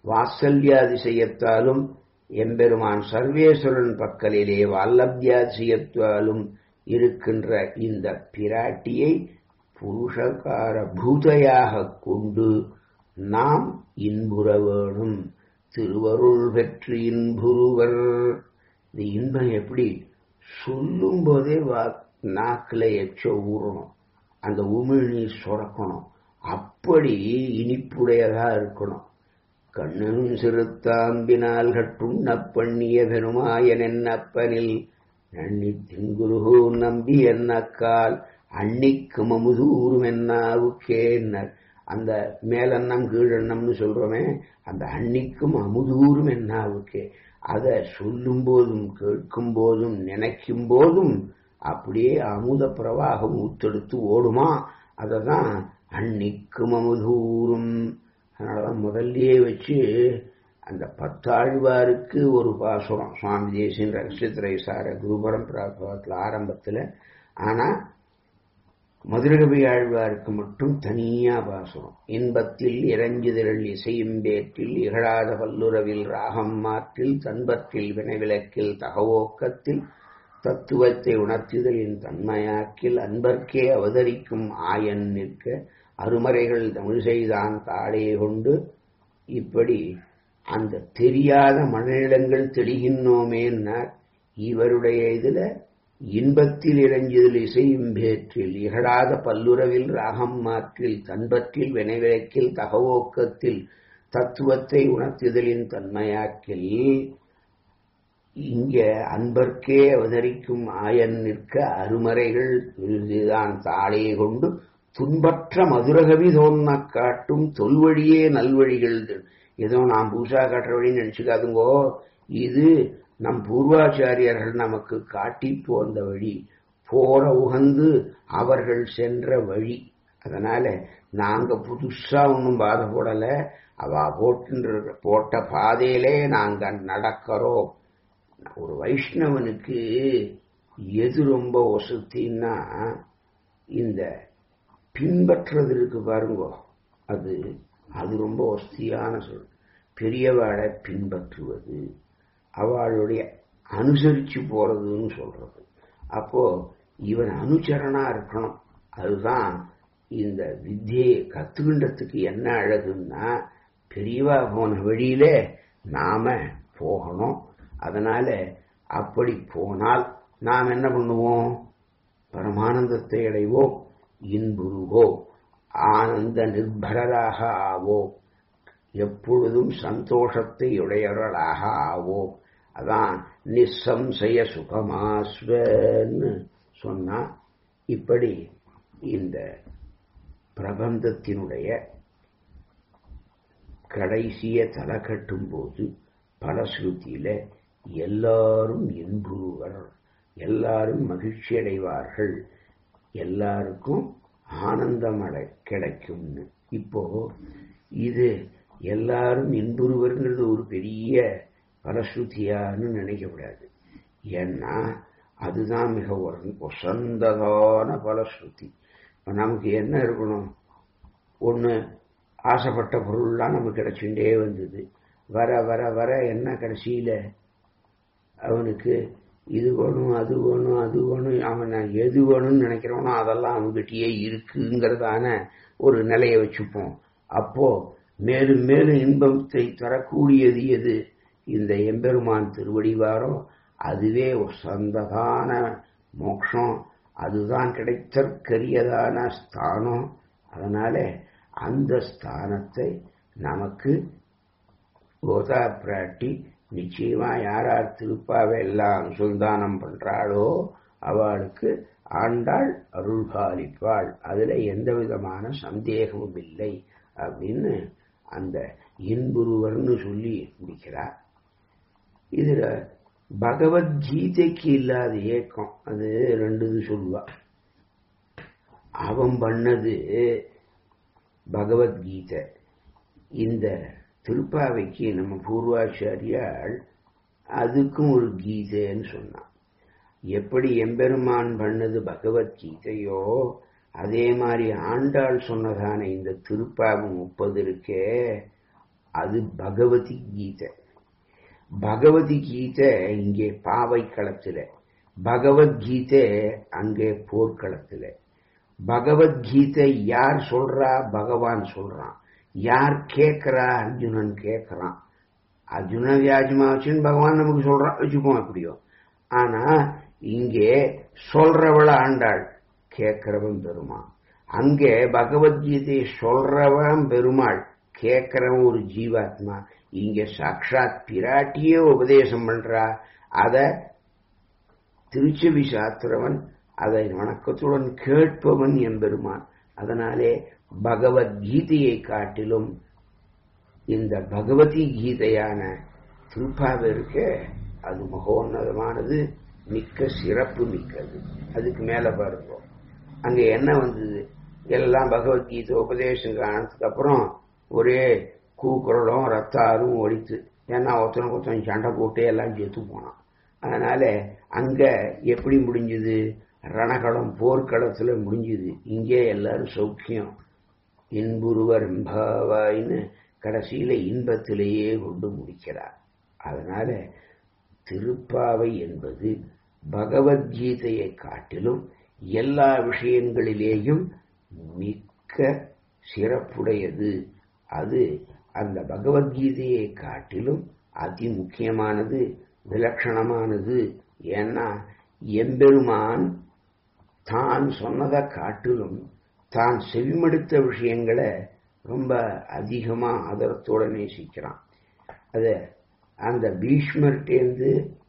வாத்சல்யாதிசயத்தாலும் எம்பெருமான் சர்வேஸ்வரன் பக்கலிலே வல்லபியாதிசயத்தாலும் இருக்கின்ற இந்த பிராட்டியை புருஷகார பூதையாக கொண்டு நாம் இன்புற வேணும் திருவருள் பெற்று இன்புருவர் இந்த இன்பம் எப்படி சொல்லும் போதே வா நாக்கில் எச்ச ஊறணும் அந்த உமிழ்நீர் சுரக்கணும் அப்படி இனிப்புடையதா இருக்கணும் கண்ணனும் சிறுத்தாம்பினால் கட்டுண்ண பண்ணிய பெருமாயன் என்னப்பனில் நன்னி திங்குருகோ நம்பி என்னக்கால் அன்னிக்கும் அமுதூரும் என்னாவுக்கேன்னர் அந்த மேலெண்ணம் கீழெண்ணம்னு சொல்றோமே அந்த அன்னிக்கும் அமுதூரும் என்னாவுக்கே அதை சொல்லும் போதும் கேட்கும் போதும் நினைக்கும் போதும் அப்படியே அமுத பிரவாகம் ஊத்தெடுத்து ஓடுமா அதை தான் அன்னிக்கும் அமுதூரும் அதனாலதான் முதல்லயே வச்சு அந்த பத்தாழ்வாருக்கு ஒரு பாசுரம் சுவாமி தேசின் ரகசியத்திரை சார குருபரம் பிராபத்தில் ஆரம்பத்தில் ஆனா மதுரகவி ஆழ்வாருக்கு மட்டும் தனியா பாசுரம் இன்பத்தில் இறஞ்சுதிரள் இசையும் பேற்றில் இகழாத பல்லுறவில் ராகம் மாற்றில் தன்பற்றில் வினைவிலக்கில் தகவோக்கத்தில் தத்துவத்தை உணர்த்துதலின் தன்மையாக்கில் அன்பர்க்கே அவதரிக்கும் ஆயன் நிற்க அருமறைகள் தமிழ் செய்தான் தாளே கொண்டு இப்படி அந்த தெரியாத மனநிலங்கள் தெளிகின்றோமேன்னார் இவருடைய இதுல இன்பத்தில் இறஞ்சுதல் இசையும் பேற்றில் இகழாத பல்லுறவில் ராகம் மாற்றில் தன்பற்றில் வினைவிலக்கில் தகவோக்கத்தில் தத்துவத்தை உணர்த்துதலின் தன்மையாக்கில் இங்க அன்பர்க்கே அவதரிக்கும் ஆயன் நிற்க அருமறைகள் இதுதான் தாளையை கொண்டு துன்பற்ற மதுரகவி தோன்ன காட்டும் தொல்வழியே நல்வழிகள் ஏதோ நாம் பூசா காட்டுற வழின்னு நினைச்சுக்காதுங்கோ இது நம் பூர்வாச்சாரியர்கள் நமக்கு காட்டி போந்த வழி போற உகந்து அவர்கள் சென்ற வழி அதனால நாங்க புதுசா ஒன்றும் பாதப்படல அவ போட்டு போட்ட பாதையிலே நாங்க நடக்கிறோம் ஒரு வைஷ்ணவனுக்கு எது ரொம்ப வசத்தின்னா இந்த பின்பற்றுறது இருக்கு பாருங்க அது அது ரொம்ப வசதியான சொல் பெரியவாளை பின்பற்றுவது அவளுடைய அனுசரிச்சு போறதுன்னு சொல்றது அப்போ இவன் அனுச்சரணா இருக்கணும் அதுதான் இந்த வித்தியை கத்துக்கின்றதுக்கு என்ன அழகுன்னா பெரியவா போன வழியில நாம போகணும் அதனால அப்படி போனால் நாம் என்ன பண்ணுவோம் பரமானந்தத்தை அடைவோம் இன்புருவோம் ஆனந்த நிர்பரராக ஆவோம் எப்பொழுதும் சந்தோஷத்தை உடையவர்களாக ஆவோம் அதான் நிசம்சய சுகமாஸ்வன்னு சொன்னா இப்படி இந்த பிரபந்தத்தினுடைய கடைசிய தலை கட்டும் போது பலஸ்ருதியில எல்லாரும் இன்புறுவர் எல்லாரும் மகிழ்ச்சி அடைவார்கள் எல்லாருக்கும் ஆனந்தம் அடை கிடைக்கும்னு இப்போ இது எல்லாரும் இன்புறுவர்ங்கிறது ஒரு பெரிய பலஸ்ருதியான்னு நினைக்கக்கூடாது ஏன்னா அதுதான் மிக வசந்ததான பலஸ்ருதி இப்போ நமக்கு என்ன இருக்கணும் ஒன்று ஆசைப்பட்ட பொருள்லாம் நமக்கு கிடைச்சுட்டே வந்தது வர வர வர என்ன கடைசியில் அவனுக்கு இது வேணும் அது வேணும் அது வேணும் அவன் எது வேணும்னு நினைக்கிறவனோ அதெல்லாம் அவன்கிட்டயே இருக்குங்கிறதான ஒரு நிலையை வச்சுப்போம் அப்போ மேலும் மேலும் இன்பத்தை தரக்கூடியது எது இந்த எம்பெருமான் திருவடிவாரோ அதுவே ஒரு சந்ததான மோட்சம் அதுதான் கிடைத்தற்கரியதான ஸ்தானம் அதனால அந்த ஸ்தானத்தை நமக்கு கோதா பிராட்டி நிச்சயமா யார் யார் திருப்பாவை எல்லாம் அனுசந்தானம் பண்றாளோ அவளுக்கு ஆண்டாள் அருள்பாலிப்பாள் அதுல எந்த விதமான சந்தேகமும் இல்லை அப்படின்னு அந்த இன்புருவர்னு சொல்லி முடிக்கிறார் இதுல பகவத்கீதைக்கு இல்லாத ஏக்கம் அது ரெண்டு இது சொல்லுவா அவன் பண்ணது பகவத்கீதை இந்த திருப்பாவைக்கு நம்ம பூர்வாச்சாரியால் அதுக்கும் ஒரு கீதைன்னு சொன்னான் எப்படி எம்பெருமான் பண்ணது பகவத்கீதையோ அதே மாதிரி ஆண்டாள் சொன்னதான இந்த திருப்பாவு முப்பது இருக்கே அது பகவதி கீதை பகவதி கீதை இங்கே பாவை களத்துல பகவத்கீதை அங்கே போர்க்களத்துல பகவத்கீதை யார் சொல்றா பகவான் சொல்றான் யார் கேட்கிறா அர்ஜுனன் கேட்கிறான் அர்ஜுன வியாஜமா வச்சுன்னு பகவான் நமக்கு சொல்றான் வச்சுப்போம் எப்படியோ ஆனா இங்கே சொல்றவள ஆண்டாள் கேட்கிறவன் பெருமாள் அங்கே பகவத்கீதையை சொல்றவன் பெருமாள் கேட்கிறவன் ஒரு ஜீவாத்மா இங்க சாட்சாத் பிராட்டியே உபதேசம் பண்றா அத திருச்செவி சாத்திரவன் அதை வணக்கத்துடன் கேட்பவன் எம்பெருமான் அதனாலே பகவத்கீதையை காட்டிலும் இந்த பகவதி கீதையான திருப்பாவை இருக்க அது மகோன்னதமானது மிக்க சிறப்பு மிக்கது அதுக்கு மேல பாருங்க அங்க என்ன வந்தது எல்லாம் பகவத்கீதை உபதேசம் காணதுக்கு அப்புறம் ஒரே கூக்குரலும் ரத்தாரும் ஒழித்து ஏன்னா ஒருத்தனுக்கு ஒருத்தன் சண்டை போட்டு எல்லாம் செத்து போனான் அதனால அங்க எப்படி முடிஞ்சது ரணகளம் போர்க்களத்துல முடிஞ்சது இங்கே எல்லாரும் சௌக்கியம் இன்புருவர் எம்பாவாயின்னு கடைசியில இன்பத்திலேயே கொண்டு முடிக்கிறார் அதனால திருப்பாவை என்பது பகவத்கீதையை காட்டிலும் எல்லா விஷயங்களிலேயும் மிக்க சிறப்புடையது அது அந்த பகவத்கீதையை காட்டிலும் அதி முக்கியமானது விலட்சணமானது ஏன்னா எம்பெருமான் தான் சொன்னதை காட்டிலும் தான் செவிமடுத்த விஷயங்களை ரொம்ப அதிகமா ஆதரத்தோட நேசிக்கிறான் அத அந்த பீஷ்மர்டேந்து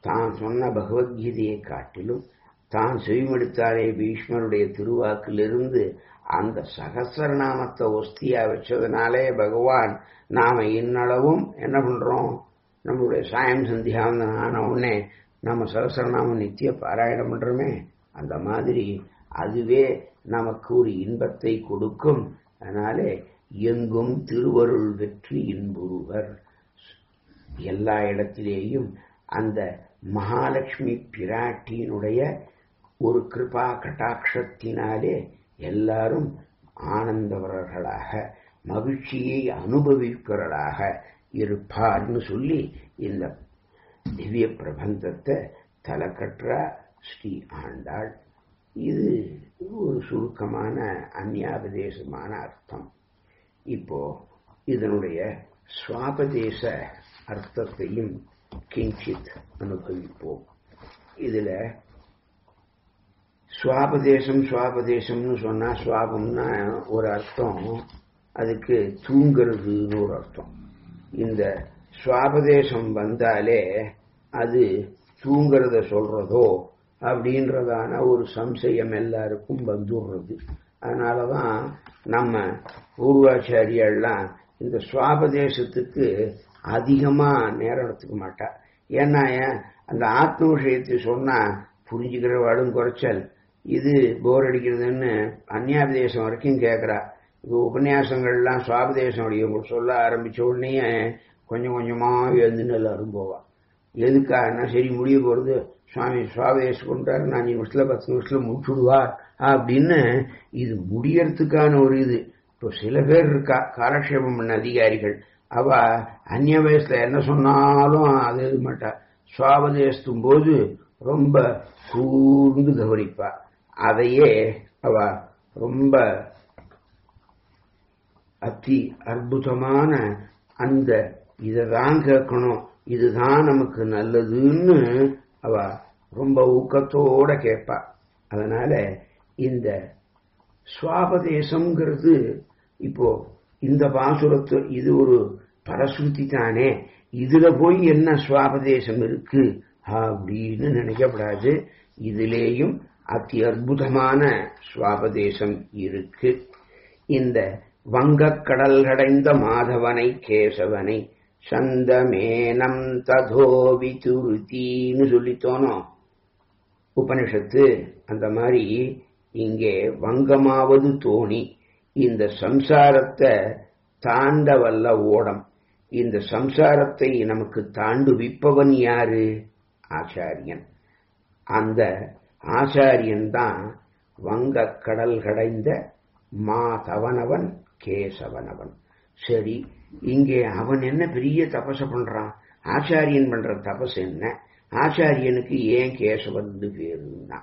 தான் சொன்ன பகவத்கீதையை காட்டிலும் தான் செவிமடுத்தாரே பீஷ்மருடைய திருவாக்கிலிருந்து அந்த சகசரநாமத்தை ஒஸ்தியா வச்சதுனாலே பகவான் நாம இன்னளவும் என்ன பண்றோம் நம்மளுடைய சாயம் சந்தியாவந்தன் ஆன உடனே நம்ம சகசரநாமம் நித்திய பாராயணம் பண்றோமே அந்த மாதிரி அதுவே நமக்கு ஒரு இன்பத்தை கொடுக்கும் அதனாலே எங்கும் திருவருள் வெற்றி இன்புருவர் எல்லா இடத்திலேயும் அந்த மகாலட்சுமி பிராட்டியினுடைய ஒரு கிருபா கட்டாட்சத்தினாலே எல்லாரும் ஆனந்தவர்களாக மகிழ்ச்சியை அனுபவிப்பவர்களாக இருப்பார்னு சொல்லி இந்த திவ்ய பிரபந்தத்தை தலைக்கற்றா ஸ்ரீ ஆண்டாள் இது ஒரு சுருக்கமான அந்நியாபதேசமான அர்த்தம் இப்போ இதனுடைய சுவாபதேச அர்த்தத்தையும் கிஞ்சித் அனுபவிப்போம் இதுல சுவாபதேசம் சுவாபதேசம்னு சொன்னா சுவாபம்னா ஒரு அர்த்தம் அதுக்கு தூங்கிறதுன்னு ஒரு அர்த்தம் இந்த சுவாபதேசம் வந்தாலே அது தூங்கிறத சொல்றதோ அப்படின்றதான ஒரு சம்சயம் எல்லாருக்கும் வந்துடுறது அதனாலதான் நம்ம பூர்வாச்சாரியெல்லாம் இந்த சுவாபதேசத்துக்கு அதிகமா நேரம் எடுத்துக்க மாட்டா ஏன்னா அந்த ஆத்ம விஷயத்தை சொன்னா புரிஞ்சுக்கிறவாடும் குறைச்சல் இது போர் அடிக்கிறதுன்னு அந்நியாபதேசம் வரைக்கும் கேட்கறா இது உபன்யாசங்கள்லாம் சுவாபதேசம் சொல்ல ஆரம்பிச்ச உடனே கொஞ்சம் கொஞ்சமா எழுந்துன்னு எல்லாரும் போவா எதுக்காகனா சரி முடிய போறது சுவாமி சுவாபதேசம் கொண்டாரு நான் அஞ்சு நிமிஷத்துல பத்து நிமிஷத்துல முடிச்சுடுவார் அப்படின்னு இது முடியறதுக்கான ஒரு இது இப்போ சில பேர் இருக்கா காலக்ஷேபம் பண்ண அதிகாரிகள் அவ அந்நிய வயசுல என்ன சொன்னாலும் அது எழுத மாட்டா சுவாபதேசத்தும் போது ரொம்ப கூர்ந்து கவனிப்பா அதையே அவ ரொம்ப அதி அற்புதமான அந்த இதைதான் கேட்கணும் இதுதான் நமக்கு நல்லதுன்னு அவ ரொம்ப ஊக்கத்தோட கேட்பா அதனால இந்த சுவாபதேசம்ங்கிறது இப்போ இந்த பாசுரத்து இது ஒரு பரஸ்ருதி தானே இதுல போய் என்ன சுவாபதேசம் இருக்கு அப்படின்னு நினைக்கப்படாது இதிலேயும் அதி அற்புதமான சுவாபதேசம் இருக்கு இந்த வங்கக்கடல் கடைந்த மாதவனை கேசவனை சந்தமேனம் ததோவி துருத்தின்னு சொல்லித்தோனோ உபனிஷத்து அந்த மாதிரி இங்கே வங்கமாவது தோணி இந்த சம்சாரத்தை தாண்ட வல்ல ஓடம் இந்த சம்சாரத்தை நமக்கு தாண்டுவிப்பவன் யாரு ஆச்சாரியன் அந்த ஆச்சாரியன் தான் வங்க கடல் கடைந்த மாதவனவன் கேசவனவன் சரி இங்கே அவன் என்ன பெரிய தபச பண்றான் ஆச்சாரியன் பண்ற தபஸ் என்ன ஆச்சாரியனுக்கு ஏன் கேசவன் பேருன்னா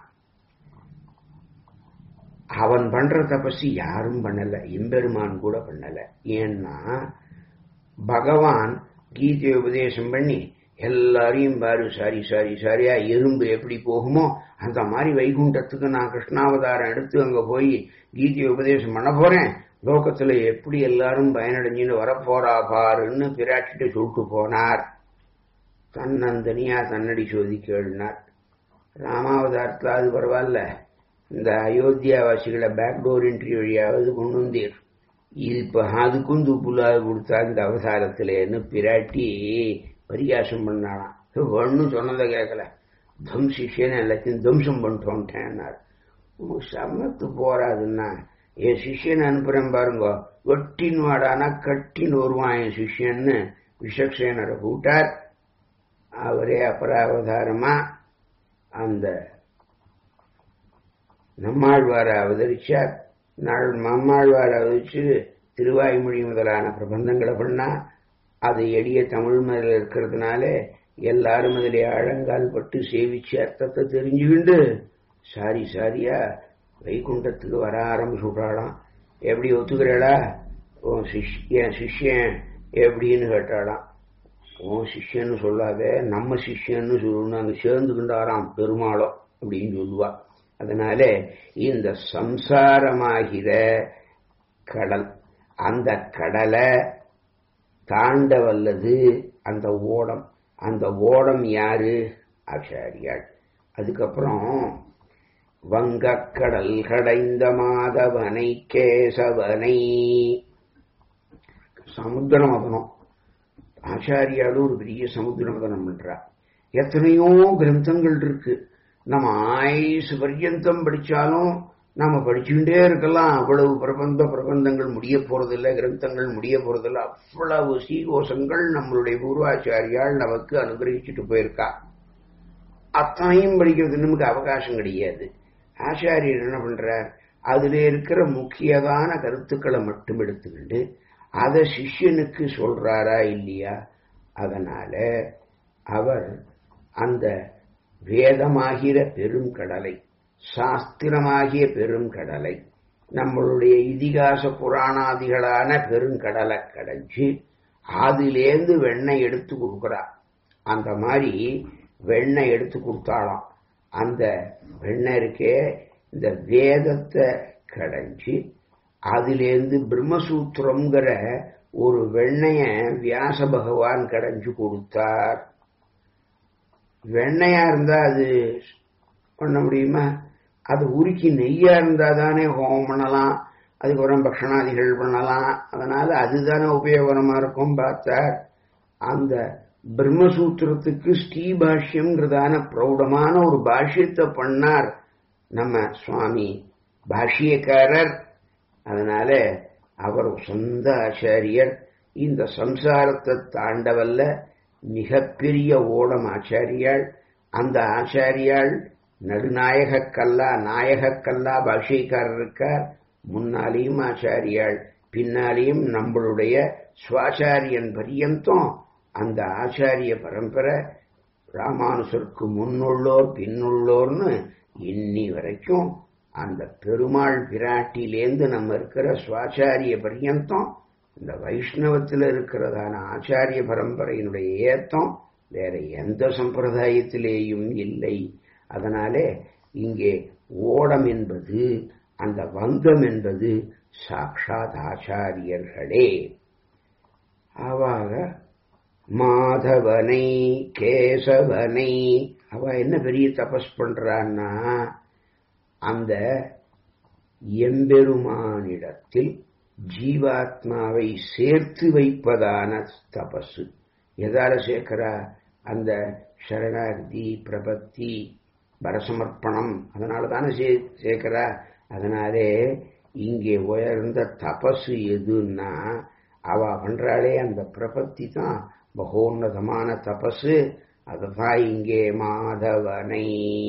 அவன் பண்ற தபசு யாரும் பண்ணல எம்பெருமான் கூட பண்ணல ஏன்னா பகவான் கீதை உபதேசம் பண்ணி எல்லாரையும் பாரு சாரி சாரி சாரியா எறும்பு எப்படி போகுமோ அந்த மாதிரி வைகுண்டத்துக்கு நான் கிருஷ்ணாவதாரம் எடுத்து அங்க போய் கீதை உபதேசம் பண்ண போறேன் லோகத்துல எப்படி எல்லாரும் பயனடைஞ்சுன்னு வரப்போறா பாருன்னு பிராட்டிட்டு சொல்லிட்டு போனார் தன்னந்தனியா தன்னடி சோதி கேள்னார் ராமாவதாரத்தில் அது பரவாயில்ல இந்த அயோத்தியாவாசிகளை பேக்டோர் என்ட்ரி வழியாவது கொண்டு வந்தீர் இது இப்ப அதுக்கும் துப்புலாக கொடுத்தா இந்த அவசாரத்திலேன்னு பிராட்டி பரிகாசம் பண்ணாலாம் ஒன்னும் சொன்னதை கேட்கல தம் சிஷியனை எல்லாத்தையும் தம்சம் பண்ணிட்டோன்ட்டேன்னார் சமத்து போறாதுன்னா என் சிஷியனை அனுப்புறேன் பாருங்க வெட்டின்னு வாடானா கட்டின்னு வருவான் என் சிஷியன்னு விஷக்சேனரை கூட்டார் அவரே அபராவதாரமா அந்த நம்மாழ்வாரை அவதரிச்சார் நாள் நம்மாழ்வாரை அவதரிச்சு திருவாய்மொழி முதலான பிரபந்தங்களை பண்ணா அது எளிய தமிழ் மேல இருக்கிறதுனால எல்லாரும் அதிலே ஆழங்கால் பட்டு சேவிச்சு அர்த்தத்தை தெரிஞ்சுக்கிண்டு சாரி சாரியா வைகுண்டத்துக்கு வர ஆரம்பிச்சுட்டாளாம் எப்படி ஒத்துக்கிறேளா உன் சிஷ்யன் சிஷ்யன் எப்படின்னு கேட்டாளாம் உன் சிஷ்யன்னு சொல்லாத நம்ம சிஷ்யன்னு சொல்லணும் அங்க சேர்ந்துக்கிண்டாராம் பெருமாளம் அப்படின்னு சொல்லுவா அதனால இந்த சம்சாரமாகிற கடல் அந்த கடலை தாண்ட வல்லது அந்த ஓடம் அந்த ஓடம் யாரு ஆச்சாரியாள் அதுக்கப்புறம் வங்கக்கடல் கடைந்த மாதவனை கேசவனை சமுத்திர மதனம் ஆச்சாரியாலும் ஒரு பெரிய சமுத்திர மதனம் பண்றா எத்தனையோ கிரந்தங்கள் இருக்கு நம்ம ஆயுசு பர்யந்தம் படிச்சாலும் நாம படிச்சுட்டே இருக்கலாம் அவ்வளவு பிரபந்த பிரபந்தங்கள் முடிய போறதில்லை கிரந்தங்கள் முடிய போறதில்லை அவ்வளவு சீகோசங்கள் நம்மளுடைய பூர்வாச்சாரியால் நமக்கு அனுகிரகிச்சுட்டு போயிருக்கா அத்தனையும் படிக்கிறது நமக்கு அவகாசம் கிடையாது ஆச்சாரியர் என்ன பண்றார் அதுல இருக்கிற முக்கியமான கருத்துக்களை மட்டும் எடுத்துக்கிட்டு அதை சிஷ்யனுக்கு சொல்றாரா இல்லையா அதனால அவர் அந்த வேதமாகிற பெரும் கடலை சாஸ்திரமாகிய பெரும் கடலை நம்மளுடைய இதிகாச புராணாதிகளான பெருங்கடலை கடைஞ்சு அதிலேந்து வெண்ணெய் எடுத்து கொடுக்குறா அந்த மாதிரி வெண்ணெய் எடுத்து கொடுத்தாளாம் அந்த வெண்ணெய் இருக்கே இந்த வேதத்தை கடைஞ்சு அதிலேருந்து பிரம்மசூத்திரம்ங்கிற ஒரு வெண்ணைய வியாச பகவான் கடைஞ்சு கொடுத்தார் வெண்ணையா இருந்தா அது பண்ண முடியுமா அது உருக்கி நெய்யா இருந்தா தானே ஹோமம் பண்ணலாம் அதுக்கப்புறம் பக்ஷணாதிகள் பண்ணலாம் அதனால அதுதானே உபயோகரமா இருக்கும் பார்த்தார் அந்த பிரம்மசூத்திரத்துக்கு ஸ்ரீபாஷ்யம்ங்கிறதான பிரௌடமான ஒரு பாஷ்யத்தை பண்ணார் நம்ம சுவாமி பாஷ்யக்காரர் அதனால அவர் சொந்த ஆச்சாரியர் இந்த சம்சாரத்தை தாண்டவல்ல மிகப்பெரிய ஓடம் ஆச்சாரியாள் அந்த ஆச்சாரியாள் நடுநாயகக்கல்லா நாயகக்கல்லா பாஷ்யக்காரர் இருக்கார் முன்னாலேயும் ஆச்சாரியாள் பின்னாலேயும் நம்மளுடைய சுவாச்சாரியன் பரியந்தம் அந்த ஆச்சாரிய பரம்பரை ராமானுசருக்கு முன்னுள்ளோர் பின்னுள்ளோர்னு இன்னி வரைக்கும் அந்த பெருமாள் பிராட்டிலேந்து நம்ம இருக்கிற சுவாச்சாரிய பரியந்தம் இந்த வைஷ்ணவத்தில் இருக்கிறதான ஆச்சாரிய பரம்பரையினுடைய ஏத்தம் வேற எந்த சம்பிரதாயத்திலேயும் இல்லை அதனாலே இங்கே ஓடம் என்பது அந்த வந்தம் என்பது சாட்சாத் ஆச்சாரியர்களே அவாக மாதவனை கேசவனை அவ என்ன பெரிய தபஸ் பண்றான்னா அந்த எம்பெருமானிடத்தில் ஜீவாத்மாவை சேர்த்து வைப்பதான தபசு எதால சேர்க்கிறா அந்த சரணாகதி பிரபத்தி பரசமர்ப்பணம் அதனால தானே சே சேர்க்கிறா அதனாலே இங்கே உயர்ந்த தபசு எதுன்னா அவ பண்றாளே அந்த பிரபத்தி தான் மகோன்னதமான தபசு அதுதான் இங்கே மாதவனை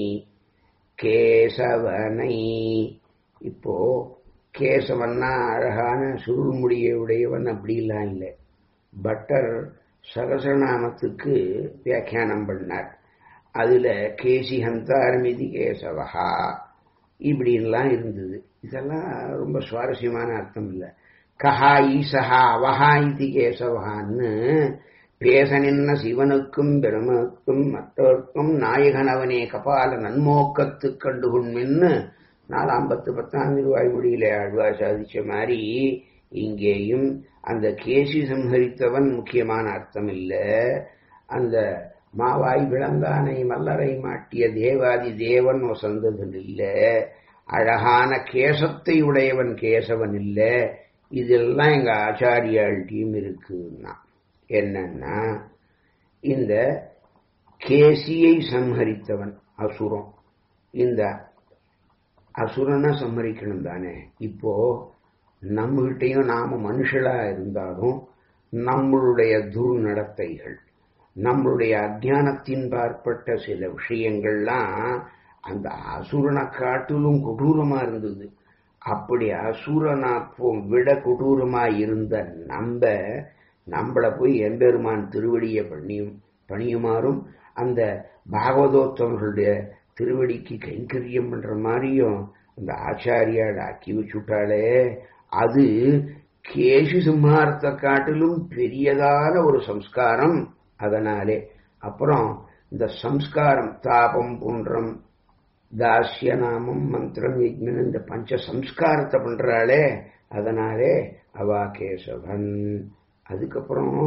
கேசவனை இப்போ கேசவன்னா அழகான சுருள்முடியை உடையவன் அப்படிலாம் இல்லை பட்டர் சகசரநாமத்துக்கு வியாக்கியானம் பண்ணார் அதுல கேசி ஹந்தாரமிதி கேசவஹா இப்படின்லாம் இருந்தது இதெல்லாம் ரொம்ப சுவாரஸ்யமான அர்த்தம் இல்லை கஹா ஈசஹா அவஹா இது கேசவஹான்னு பேச நின்ன சிவனுக்கும் பெருமனுக்கும் மற்றவர்க்கும் நாயகனவனே கபால நன்மோக்கத்து கண்டுகொண்மென்னு நாலாம் பத்து பத்தாம் திருவாய் மொழியில ஆழ்வா சாதிச்ச மாதிரி இங்கேயும் அந்த கேசி சம்ஹரித்தவன் முக்கியமான அர்த்தம் இல்ல அந்த மாவாய் விளங்கானை மல்லரை மாட்டிய தேவாதி தேவன் வசந்தது இல்ல அழகான கேசத்தை உடையவன் கேசவன் இல்ல இதெல்லாம் எங்க ஆச்சாரியாள்கிட்டையும் இருக்குன்னா என்னன்னா இந்த கேசியை சம்ஹரித்தவன் அசுரம் இந்த அசுரனை சம்மரிக்கணும் தானே இப்போ நம்மகிட்டையும் நாம மனுஷலா இருந்தாலும் நம்மளுடைய துர்நடத்தைகள் நம்மளுடைய அஜானத்தின் பார்ப்பட்ட சில விஷயங்கள்லாம் அந்த அசுரனை காட்டிலும் கொடூரமா இருந்தது அப்படி அசுரனா விட கொடூரமா இருந்த நம்ம நம்மள போய் எம்பெருமான் திருவடியை பண்ணியும் பணியுமாறும் அந்த பாகவதோத்தவர்களுடைய திருவடிக்கு கைங்கரியம் பண்ற மாதிரியும் அந்த ஆச்சாரியால் ஆக்கி வச்சுட்டாலே அது கேசி சிம்மாரத்தை காட்டிலும் பெரியதான ஒரு சம்ஸ்காரம் அதனாலே அப்புறம் இந்த சம்ஸ்காரம் தாபம் புன்றம் தாசிய நாமம் மந்திரம் யஜ்மன் இந்த பஞ்ச சம்ஸ்காரத்தை பண்றாளே அதனாலே அவா கேசவன் அதுக்கப்புறம்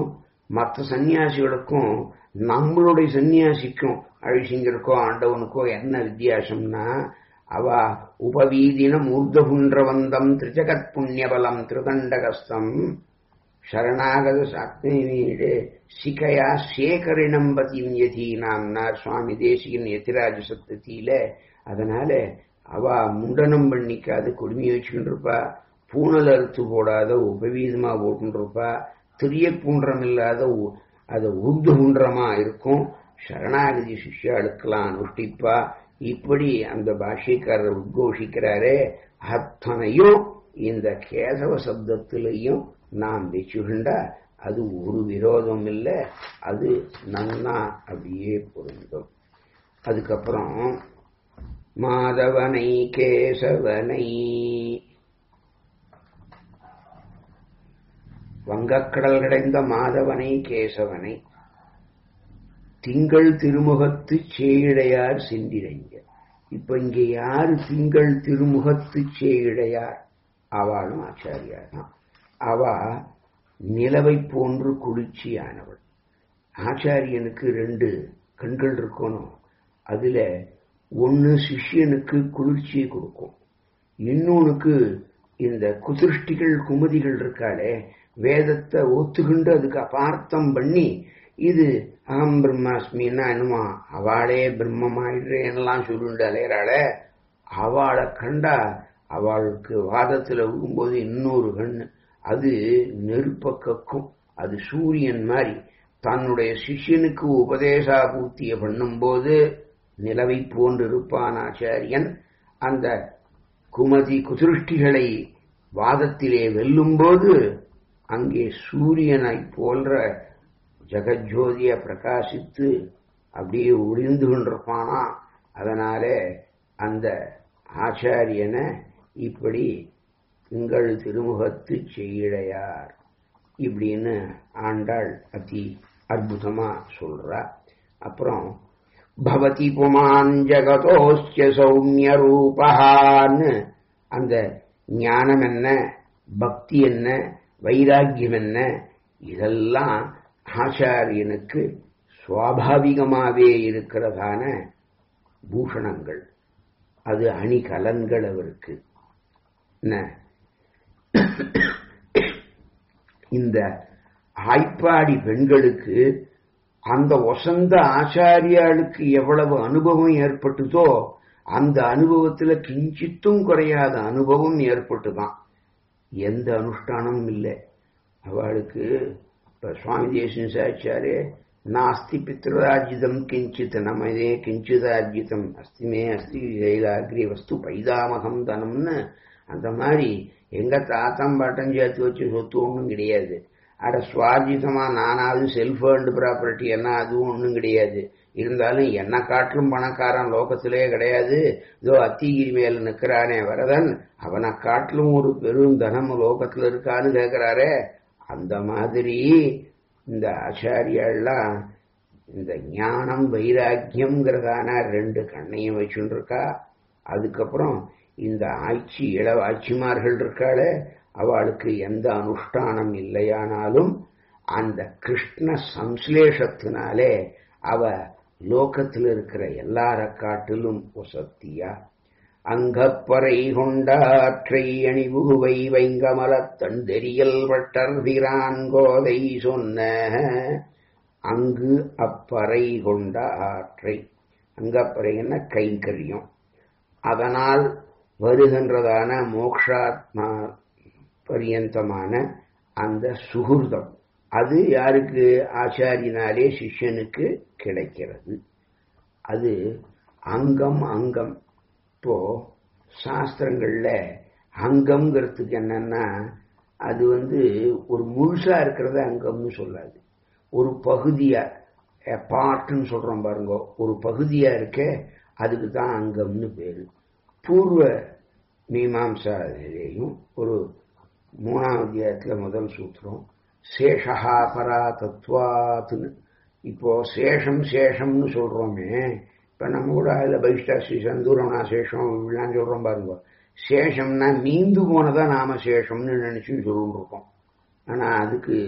மற்ற சன்னியாசிகளுக்கும் நம்மளுடைய சன்னியாசிக்கும் அழிசிங்கருக்கோ ஆண்டவனுக்கோ என்ன வித்தியாசம்னா அவ உபவீதினம் ஊர்தகுன்றவந்தம் திரிஜகத் புண்ணியபலம் திருதண்டகஸ்தம் சரணாகத சாக்னீடு சிகையா சேகரிணம் பதிம் யதீனாம்னார் சுவாமி தேசிகன் எத்திராஜ சப்தத்தியில அதனால அவ முண்டனம் பண்ணிக்காது குடுமி வச்சுக்கிட்டு இருப்பா பூணல் அறுத்து போடாத உபவீதமா போட்டுட்டு இருப்பா திரிய பூன்றம் இல்லாத உ- அது உருது குன்றமா இருக்கும் சரணாகதி சிஷ்யாளுக்கெல்லாம் அனுஷ்டிப்பா இப்படி அந்த பாஷைக்காரர் உத்கோஷிக்கிறாரே அத்தனையும் இந்த கேசவ சப்தத்திலையும் நாம் வச்சுக்கிண்டா அது ஒரு விரோதம் இல்லை அது நன்னா அப்படியே பொருந்தும் அதுக்கப்புறம் மாதவனை கேசவனை வங்கக்கடல் கிடைந்த மாதவனை கேசவனை திங்கள் திருமுகத்து சேயிழையார் சென்றிரைங்க இப்ப இங்க யாரு திங்கள் திருமுகத்து சேயிழையார் அவளும் ஆச்சாரியார் தான் அவ நிலவை போன்று குளிர்ச்சியானவள் ஆச்சாரியனுக்கு ரெண்டு கண்கள் இருக்கணும் அதுல ஒன்னு சிஷ்யனுக்கு குளிர்ச்சியை கொடுக்கும் இன்னொன்னுக்கு இந்த குதிருஷ்டிகள் குமதிகள் இருக்காளே வேதத்தை ஒத்துக்கிண்டு அதுக்கு அபார்த்தம் பண்ணி இது அகம் பிரம்மாஸ்மின்னா என்னமா அவளே பிரம்மமாயிடுறேன்னெல்லாம் சொல்லிட்டு அலையிறாளே அவளை கண்டா அவளுக்கு வாதத்துல விழும்போது இன்னொரு கண்ணு அது நெருப்ப கக்கும் அது சூரியன் மாதிரி தன்னுடைய சிஷ்யனுக்கு உபதேசா பூர்த்திய பண்ணும்போது நிலவை போன்றிருப்பான் ஆச்சாரியன் அந்த குமதி குதிருஷ்டிகளை வாதத்திலே வெல்லும்போது அங்கே சூரியனை போன்ற ஜெகஜோதிய பிரகாசித்து அப்படியே ஒளிந்து கொண்டிருப்பானா அதனால அந்த ஆச்சாரியனை இப்படி திங்கள் திருமுகத்து செய்யிழையார் இப்படின்னு ஆண்டாள் அதி அற்புதமா சொல்றா அப்புறம் பவதி புமான் ஜகதோஸ்ய சௌமிய ரூபகான்னு அந்த ஞானம் என்ன பக்தி என்ன வைராக்கியம் என்ன இதெல்லாம் ஆச்சாரியனுக்கு சுவாபாவிகமாவே இருக்கிறதான பூஷணங்கள் அது அணிகலன்கள் அவருக்கு என்ன இந்த ஆய்ப்பாடி பெண்களுக்கு அந்த வசந்த ஆச்சாரியாளுக்கு எவ்வளவு அனுபவம் ஏற்பட்டுதோ அந்த அனுபவத்துல கிஞ்சித்தும் குறையாத அனுபவம் ஏற்பட்டுதான் எந்த அனுஷ்டானமும் இல்லை அவளுக்கு இப்ப சுவாமி தேசன் சாச்சாரே நாஸ்தி பித்ருராஜிதம் கிஞ்சித் நமதே கிஞ்சிதார்ஜிதம் அஸ்திமே அஸ்தி ஜெயிலாகிரி வஸ்து பைதாமகம் தனம்னு அந்த மாதிரி எங்க தாத்தம் பாட்டம் சேர்த்து வச்சு சொத்து ஒன்றும் கிடையாது அட சுவார்ஜிதமா நானாவது செல்ஃப் ஏர்ன்டு ப்ராப்பர்ட்டி என்ன அதுவும் ஒன்றும் கிடையாது இருந்தாலும் என்ன காட்டிலும் பணக்காரன் லோகத்திலே கிடையாது இதோ அத்திகிரி மேல நிக்கிறானே வரதன் அவனை காட்டிலும் ஒரு பெரும் தனம் லோகத்துல இருக்கான்னு கேட்கிறாரே அந்த மாதிரி இந்த ஆச்சாரியாள்லாம் இந்த ஞானம் வைராக்கியம்ங்கிறதான ரெண்டு கண்ணையும் வச்சுட்டு இருக்கா அதுக்கப்புறம் இந்த ஆட்சி இள ஆட்சிமார்கள் இருக்காளே அவளுக்கு எந்த அனுஷ்டானம் இல்லையானாலும் அந்த கிருஷ்ண சம்ஸ்லேஷத்தினாலே அவ லோகத்தில் இருக்கிற எல்லார காட்டிலும் ஒசத்தியா அங்கப்பறை கொண்டாற்றை அணிவுகுவை வைங்கமலத் தண்டெரியல் வட்டர் பிரான் கோதை சொன்ன அங்கு அப்பறை கொண்ட ஆற்றை அங்கப்பறைன்னா கைங்கரியம் அதனால் வருகின்றதான மோக்ஷாத்மா பரியந்தமான அந்த சுகுர்தம் அது யாருக்கு ஆச்சாரியினாலே சிஷ்யனுக்கு கிடைக்கிறது அது அங்கம் அங்கம் இப்போ சாஸ்திரங்கள்ல அங்கம்ங்கிறதுக்கு என்னன்னா அது வந்து ஒரு முழுசா இருக்கிறத அங்கம்னு சொல்லாது ஒரு பகுதியா பார்ட்னு சொல்றோம் பாருங்க ஒரு பகுதியா இருக்க அதுக்கு தான் அங்கம்னு பேரு பூர்வ மீமாம்சாலையும் ஒரு மூணாம் அத்தியாயத்துல முதல் சூத்திரம் சேஷஹா பரா தத்துவாத்துன்னு இப்போ சேஷம் சேஷம்னு சொல்றோமே இப்ப நம்ம கூட அதுல பைஷ்டாஸ்ரீ சந்தூரம்னா சேஷம் இப்படிலாம் சொல்றோம் பாருங்க சேஷம்னா மீந்து போனதா நாம சேஷம்னு நினைச்சு சொல்லிட்டு இருக்கோம் ஆனா அதுக்கு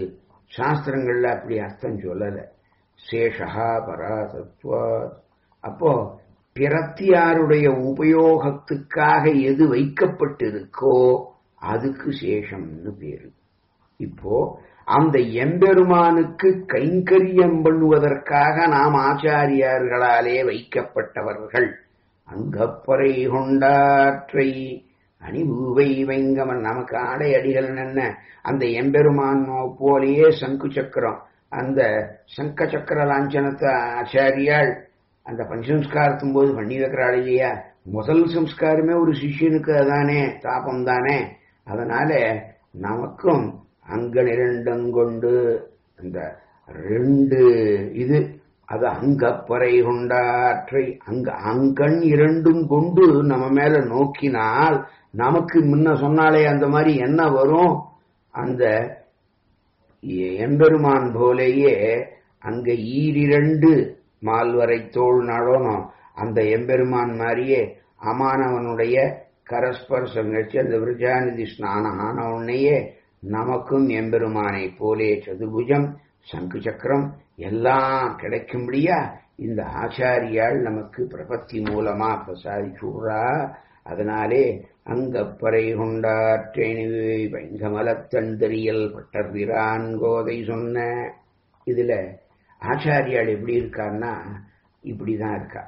சாஸ்திரங்கள்ல அப்படி அர்த்தம் சொல்லல சேஷா பராதத்வாத் அப்போ பிரத்தியாருடைய உபயோகத்துக்காக எது வைக்கப்பட்டிருக்கோ அதுக்கு சேஷம்னு பேரு இப்போ அந்த எம்பெருமானுக்கு கைங்கரியம் பண்ணுவதற்காக நாம் ஆச்சாரியார்களாலே வைக்கப்பட்டவர்கள் அங்கப்பறை கொண்டாற்றை அணிபூவை வெங்கமன் நமக்கு ஆடை அடிகள் என்ன அந்த எம்பெருமான் போலேயே சங்கு சக்கரம் அந்த சங்க சக்கர லாஞ்சனத்தை ஆச்சாரியாள் அந்த பஞ்சசம்ஸ்காரத்தும் போது பண்ணி வைக்கிறாள் இல்லையா முதல் சம்ஸ்காரமே ஒரு சிஷ்யனுக்கு அதானே தாபம் தானே அதனால நமக்கும் அங்க இரண்டங்கொண்டு அந்த ரெண்டு இது அது அங்கப்பறை கொண்டாற்றை அங்க அங்கண் இரண்டும் கொண்டு நம்ம மேல நோக்கினால் நமக்கு முன்ன சொன்னாலே அந்த மாதிரி என்ன வரும் அந்த எம்பெருமான் போலேயே அங்க ஈரிரண்டு மால்வரை தோல் நடணும் அந்த எம்பெருமான் மாதிரியே அமானவனுடைய கரஸ்பர்சம் வச்சு அந்த விரஜாநிதி ஸ்நானம் ஆன உடனேயே நமக்கும் எம்பெருமானை போலே சதுபுஜம் சங்கு சக்கரம் எல்லாம் கிடைக்கும்படியா இந்த ஆச்சாரியால் நமக்கு பிரபத்தி மூலமா பிரசாதிச்சுடுறா அதனாலே அங்கப்பறை கொண்டாற்றேனிவை பைங்கமலத்தந்தரியல் பட்டர்விரான் கோதை சொன்ன இதுல ஆச்சாரியால் எப்படி இருக்கான்னா இப்படிதான் இருக்கா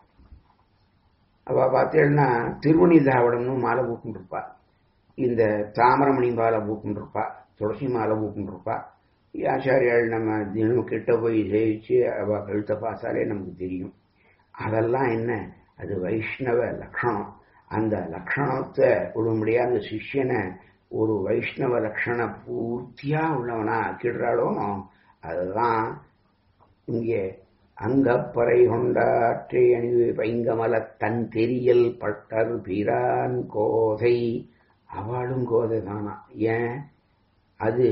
அவ பார்த்தேன்னா திருவணி தாவடம்னு மாலை பூட்டுருப்பா இந்த தாமரமணி மாலை பூட்டுருப்பா துளசி மாலை பூட்டுருப்பா ஆச்சாரியால் நம்ம தினம் கிட்ட போய் ஜெயிச்சு அவ கழுத்தை பார்த்தாலே நமக்கு தெரியும் அதெல்லாம் என்ன அது வைஷ்ணவ லட்சணம் அந்த லட்சணத்தை உள்ளபடியா அந்த சிஷ்யனை ஒரு வைஷ்ணவ லட்சண பூர்த்தியா உள்ளவனா ஆக்கிடுறாளோ அதுதான் இங்கே அங்கப்பறை கொண்டாற்றே அணிவு பைங்கமல தன் தெரியல் பட்டர் பிரான் கோதை அவளும் கோதை தானா ஏன் அது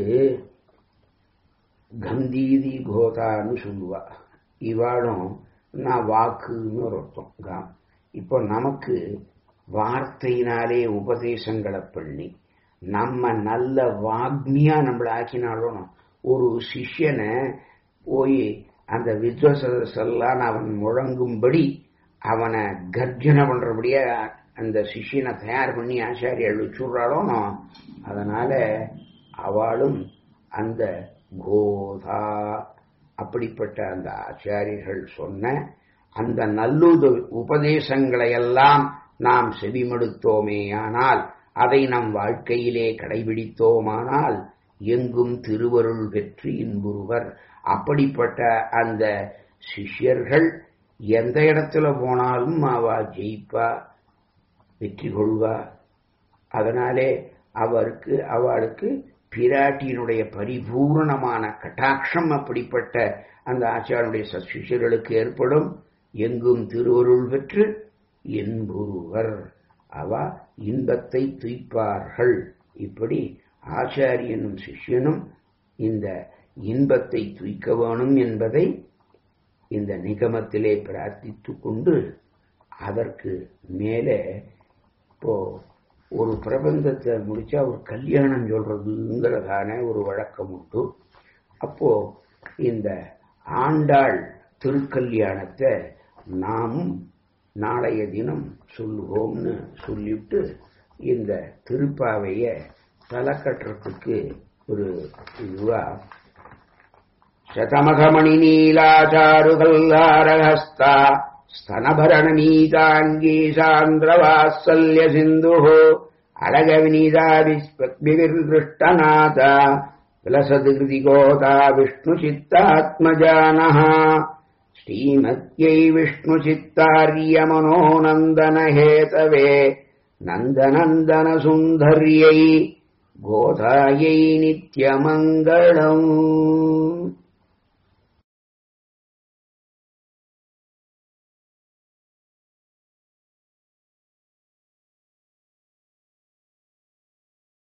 கந்தீதி கோதான்னு சொல்லுவா இவாளும் நான் வாக்குன்னு ஒரு அர்த்தம் காம் இப்போ நமக்கு வார்த்தையினாலே உபதேசங்களை பண்ணி நம்ம நல்ல வாக்னியா நம்மளை ஆக்கினாலும் ஒரு சிஷ்யனை போய் அந்த வித்வசெல்லாம் அவன் முழங்கும்படி அவனை கர்ஜனை பண்றபடியா அந்த சிஷியனை தயார் பண்ணி ஆச்சாரியால் வச்சுடுறாளோ அதனால அவளும் அந்த கோதா அப்படிப்பட்ட அந்த ஆச்சாரியர்கள் சொன்ன அந்த நல்லுத உபதேசங்களை எல்லாம் நாம் செவிமடுத்தோமேயானால் அதை நம் வாழ்க்கையிலே கடைபிடித்தோமானால் எங்கும் திருவருள் பெற்று இன்புறுவர் அப்படிப்பட்ட அந்த சிஷ்யர்கள் எந்த இடத்துல போனாலும் அவ ஜெயிப்பா வெற்றி கொள்வா அதனாலே அவருக்கு அவளுக்கு பிராட்டியினுடைய பரிபூர்ணமான கட்டாட்சம் அப்படிப்பட்ட அந்த ஆச்சாரனுடைய சிஷ்யர்களுக்கு ஏற்படும் எங்கும் திருவருள் பெற்று என்புருவர் அவ இன்பத்தை துய்ப்பார்கள் இப்படி ஆச்சாரியனும் சிஷ்யனும் இந்த இன்பத்தை துய்க்க வேணும் என்பதை இந்த நிகமத்திலே பிரார்த்தித்துக் கொண்டு அதற்கு மேலே இப்போ ஒரு பிரபந்தத்தை முடிச்சா ஒரு கல்யாணம் சொல்றதுங்கிறதான ஒரு வழக்கம் உண்டு அப்போ இந்த ஆண்டாள் திருக்கல்யாணத்தை நாமும் நாளைய தினம் சொல்லுவோம்னு சொல்லிவிட்டு இந்த திருப்பாவைய தலக்கட்டுறதுக்கு ஒரு இதுவா శతమఘమణి నీలాచారుగల్లారహస్తా స్తనభరణ నీతాంగీ సాంద్రవాత్సల్య సింధు అడగ వినీదావిర్దృష్టనాథ విలసది గోదా విష్ణు చిత్తాత్మజాన శ్రీమత్యై విష్ణు చిత్తార్యమనోనందన హేతవే నందనందన సుందర్యై गोधायै नित्यमङ्गलम्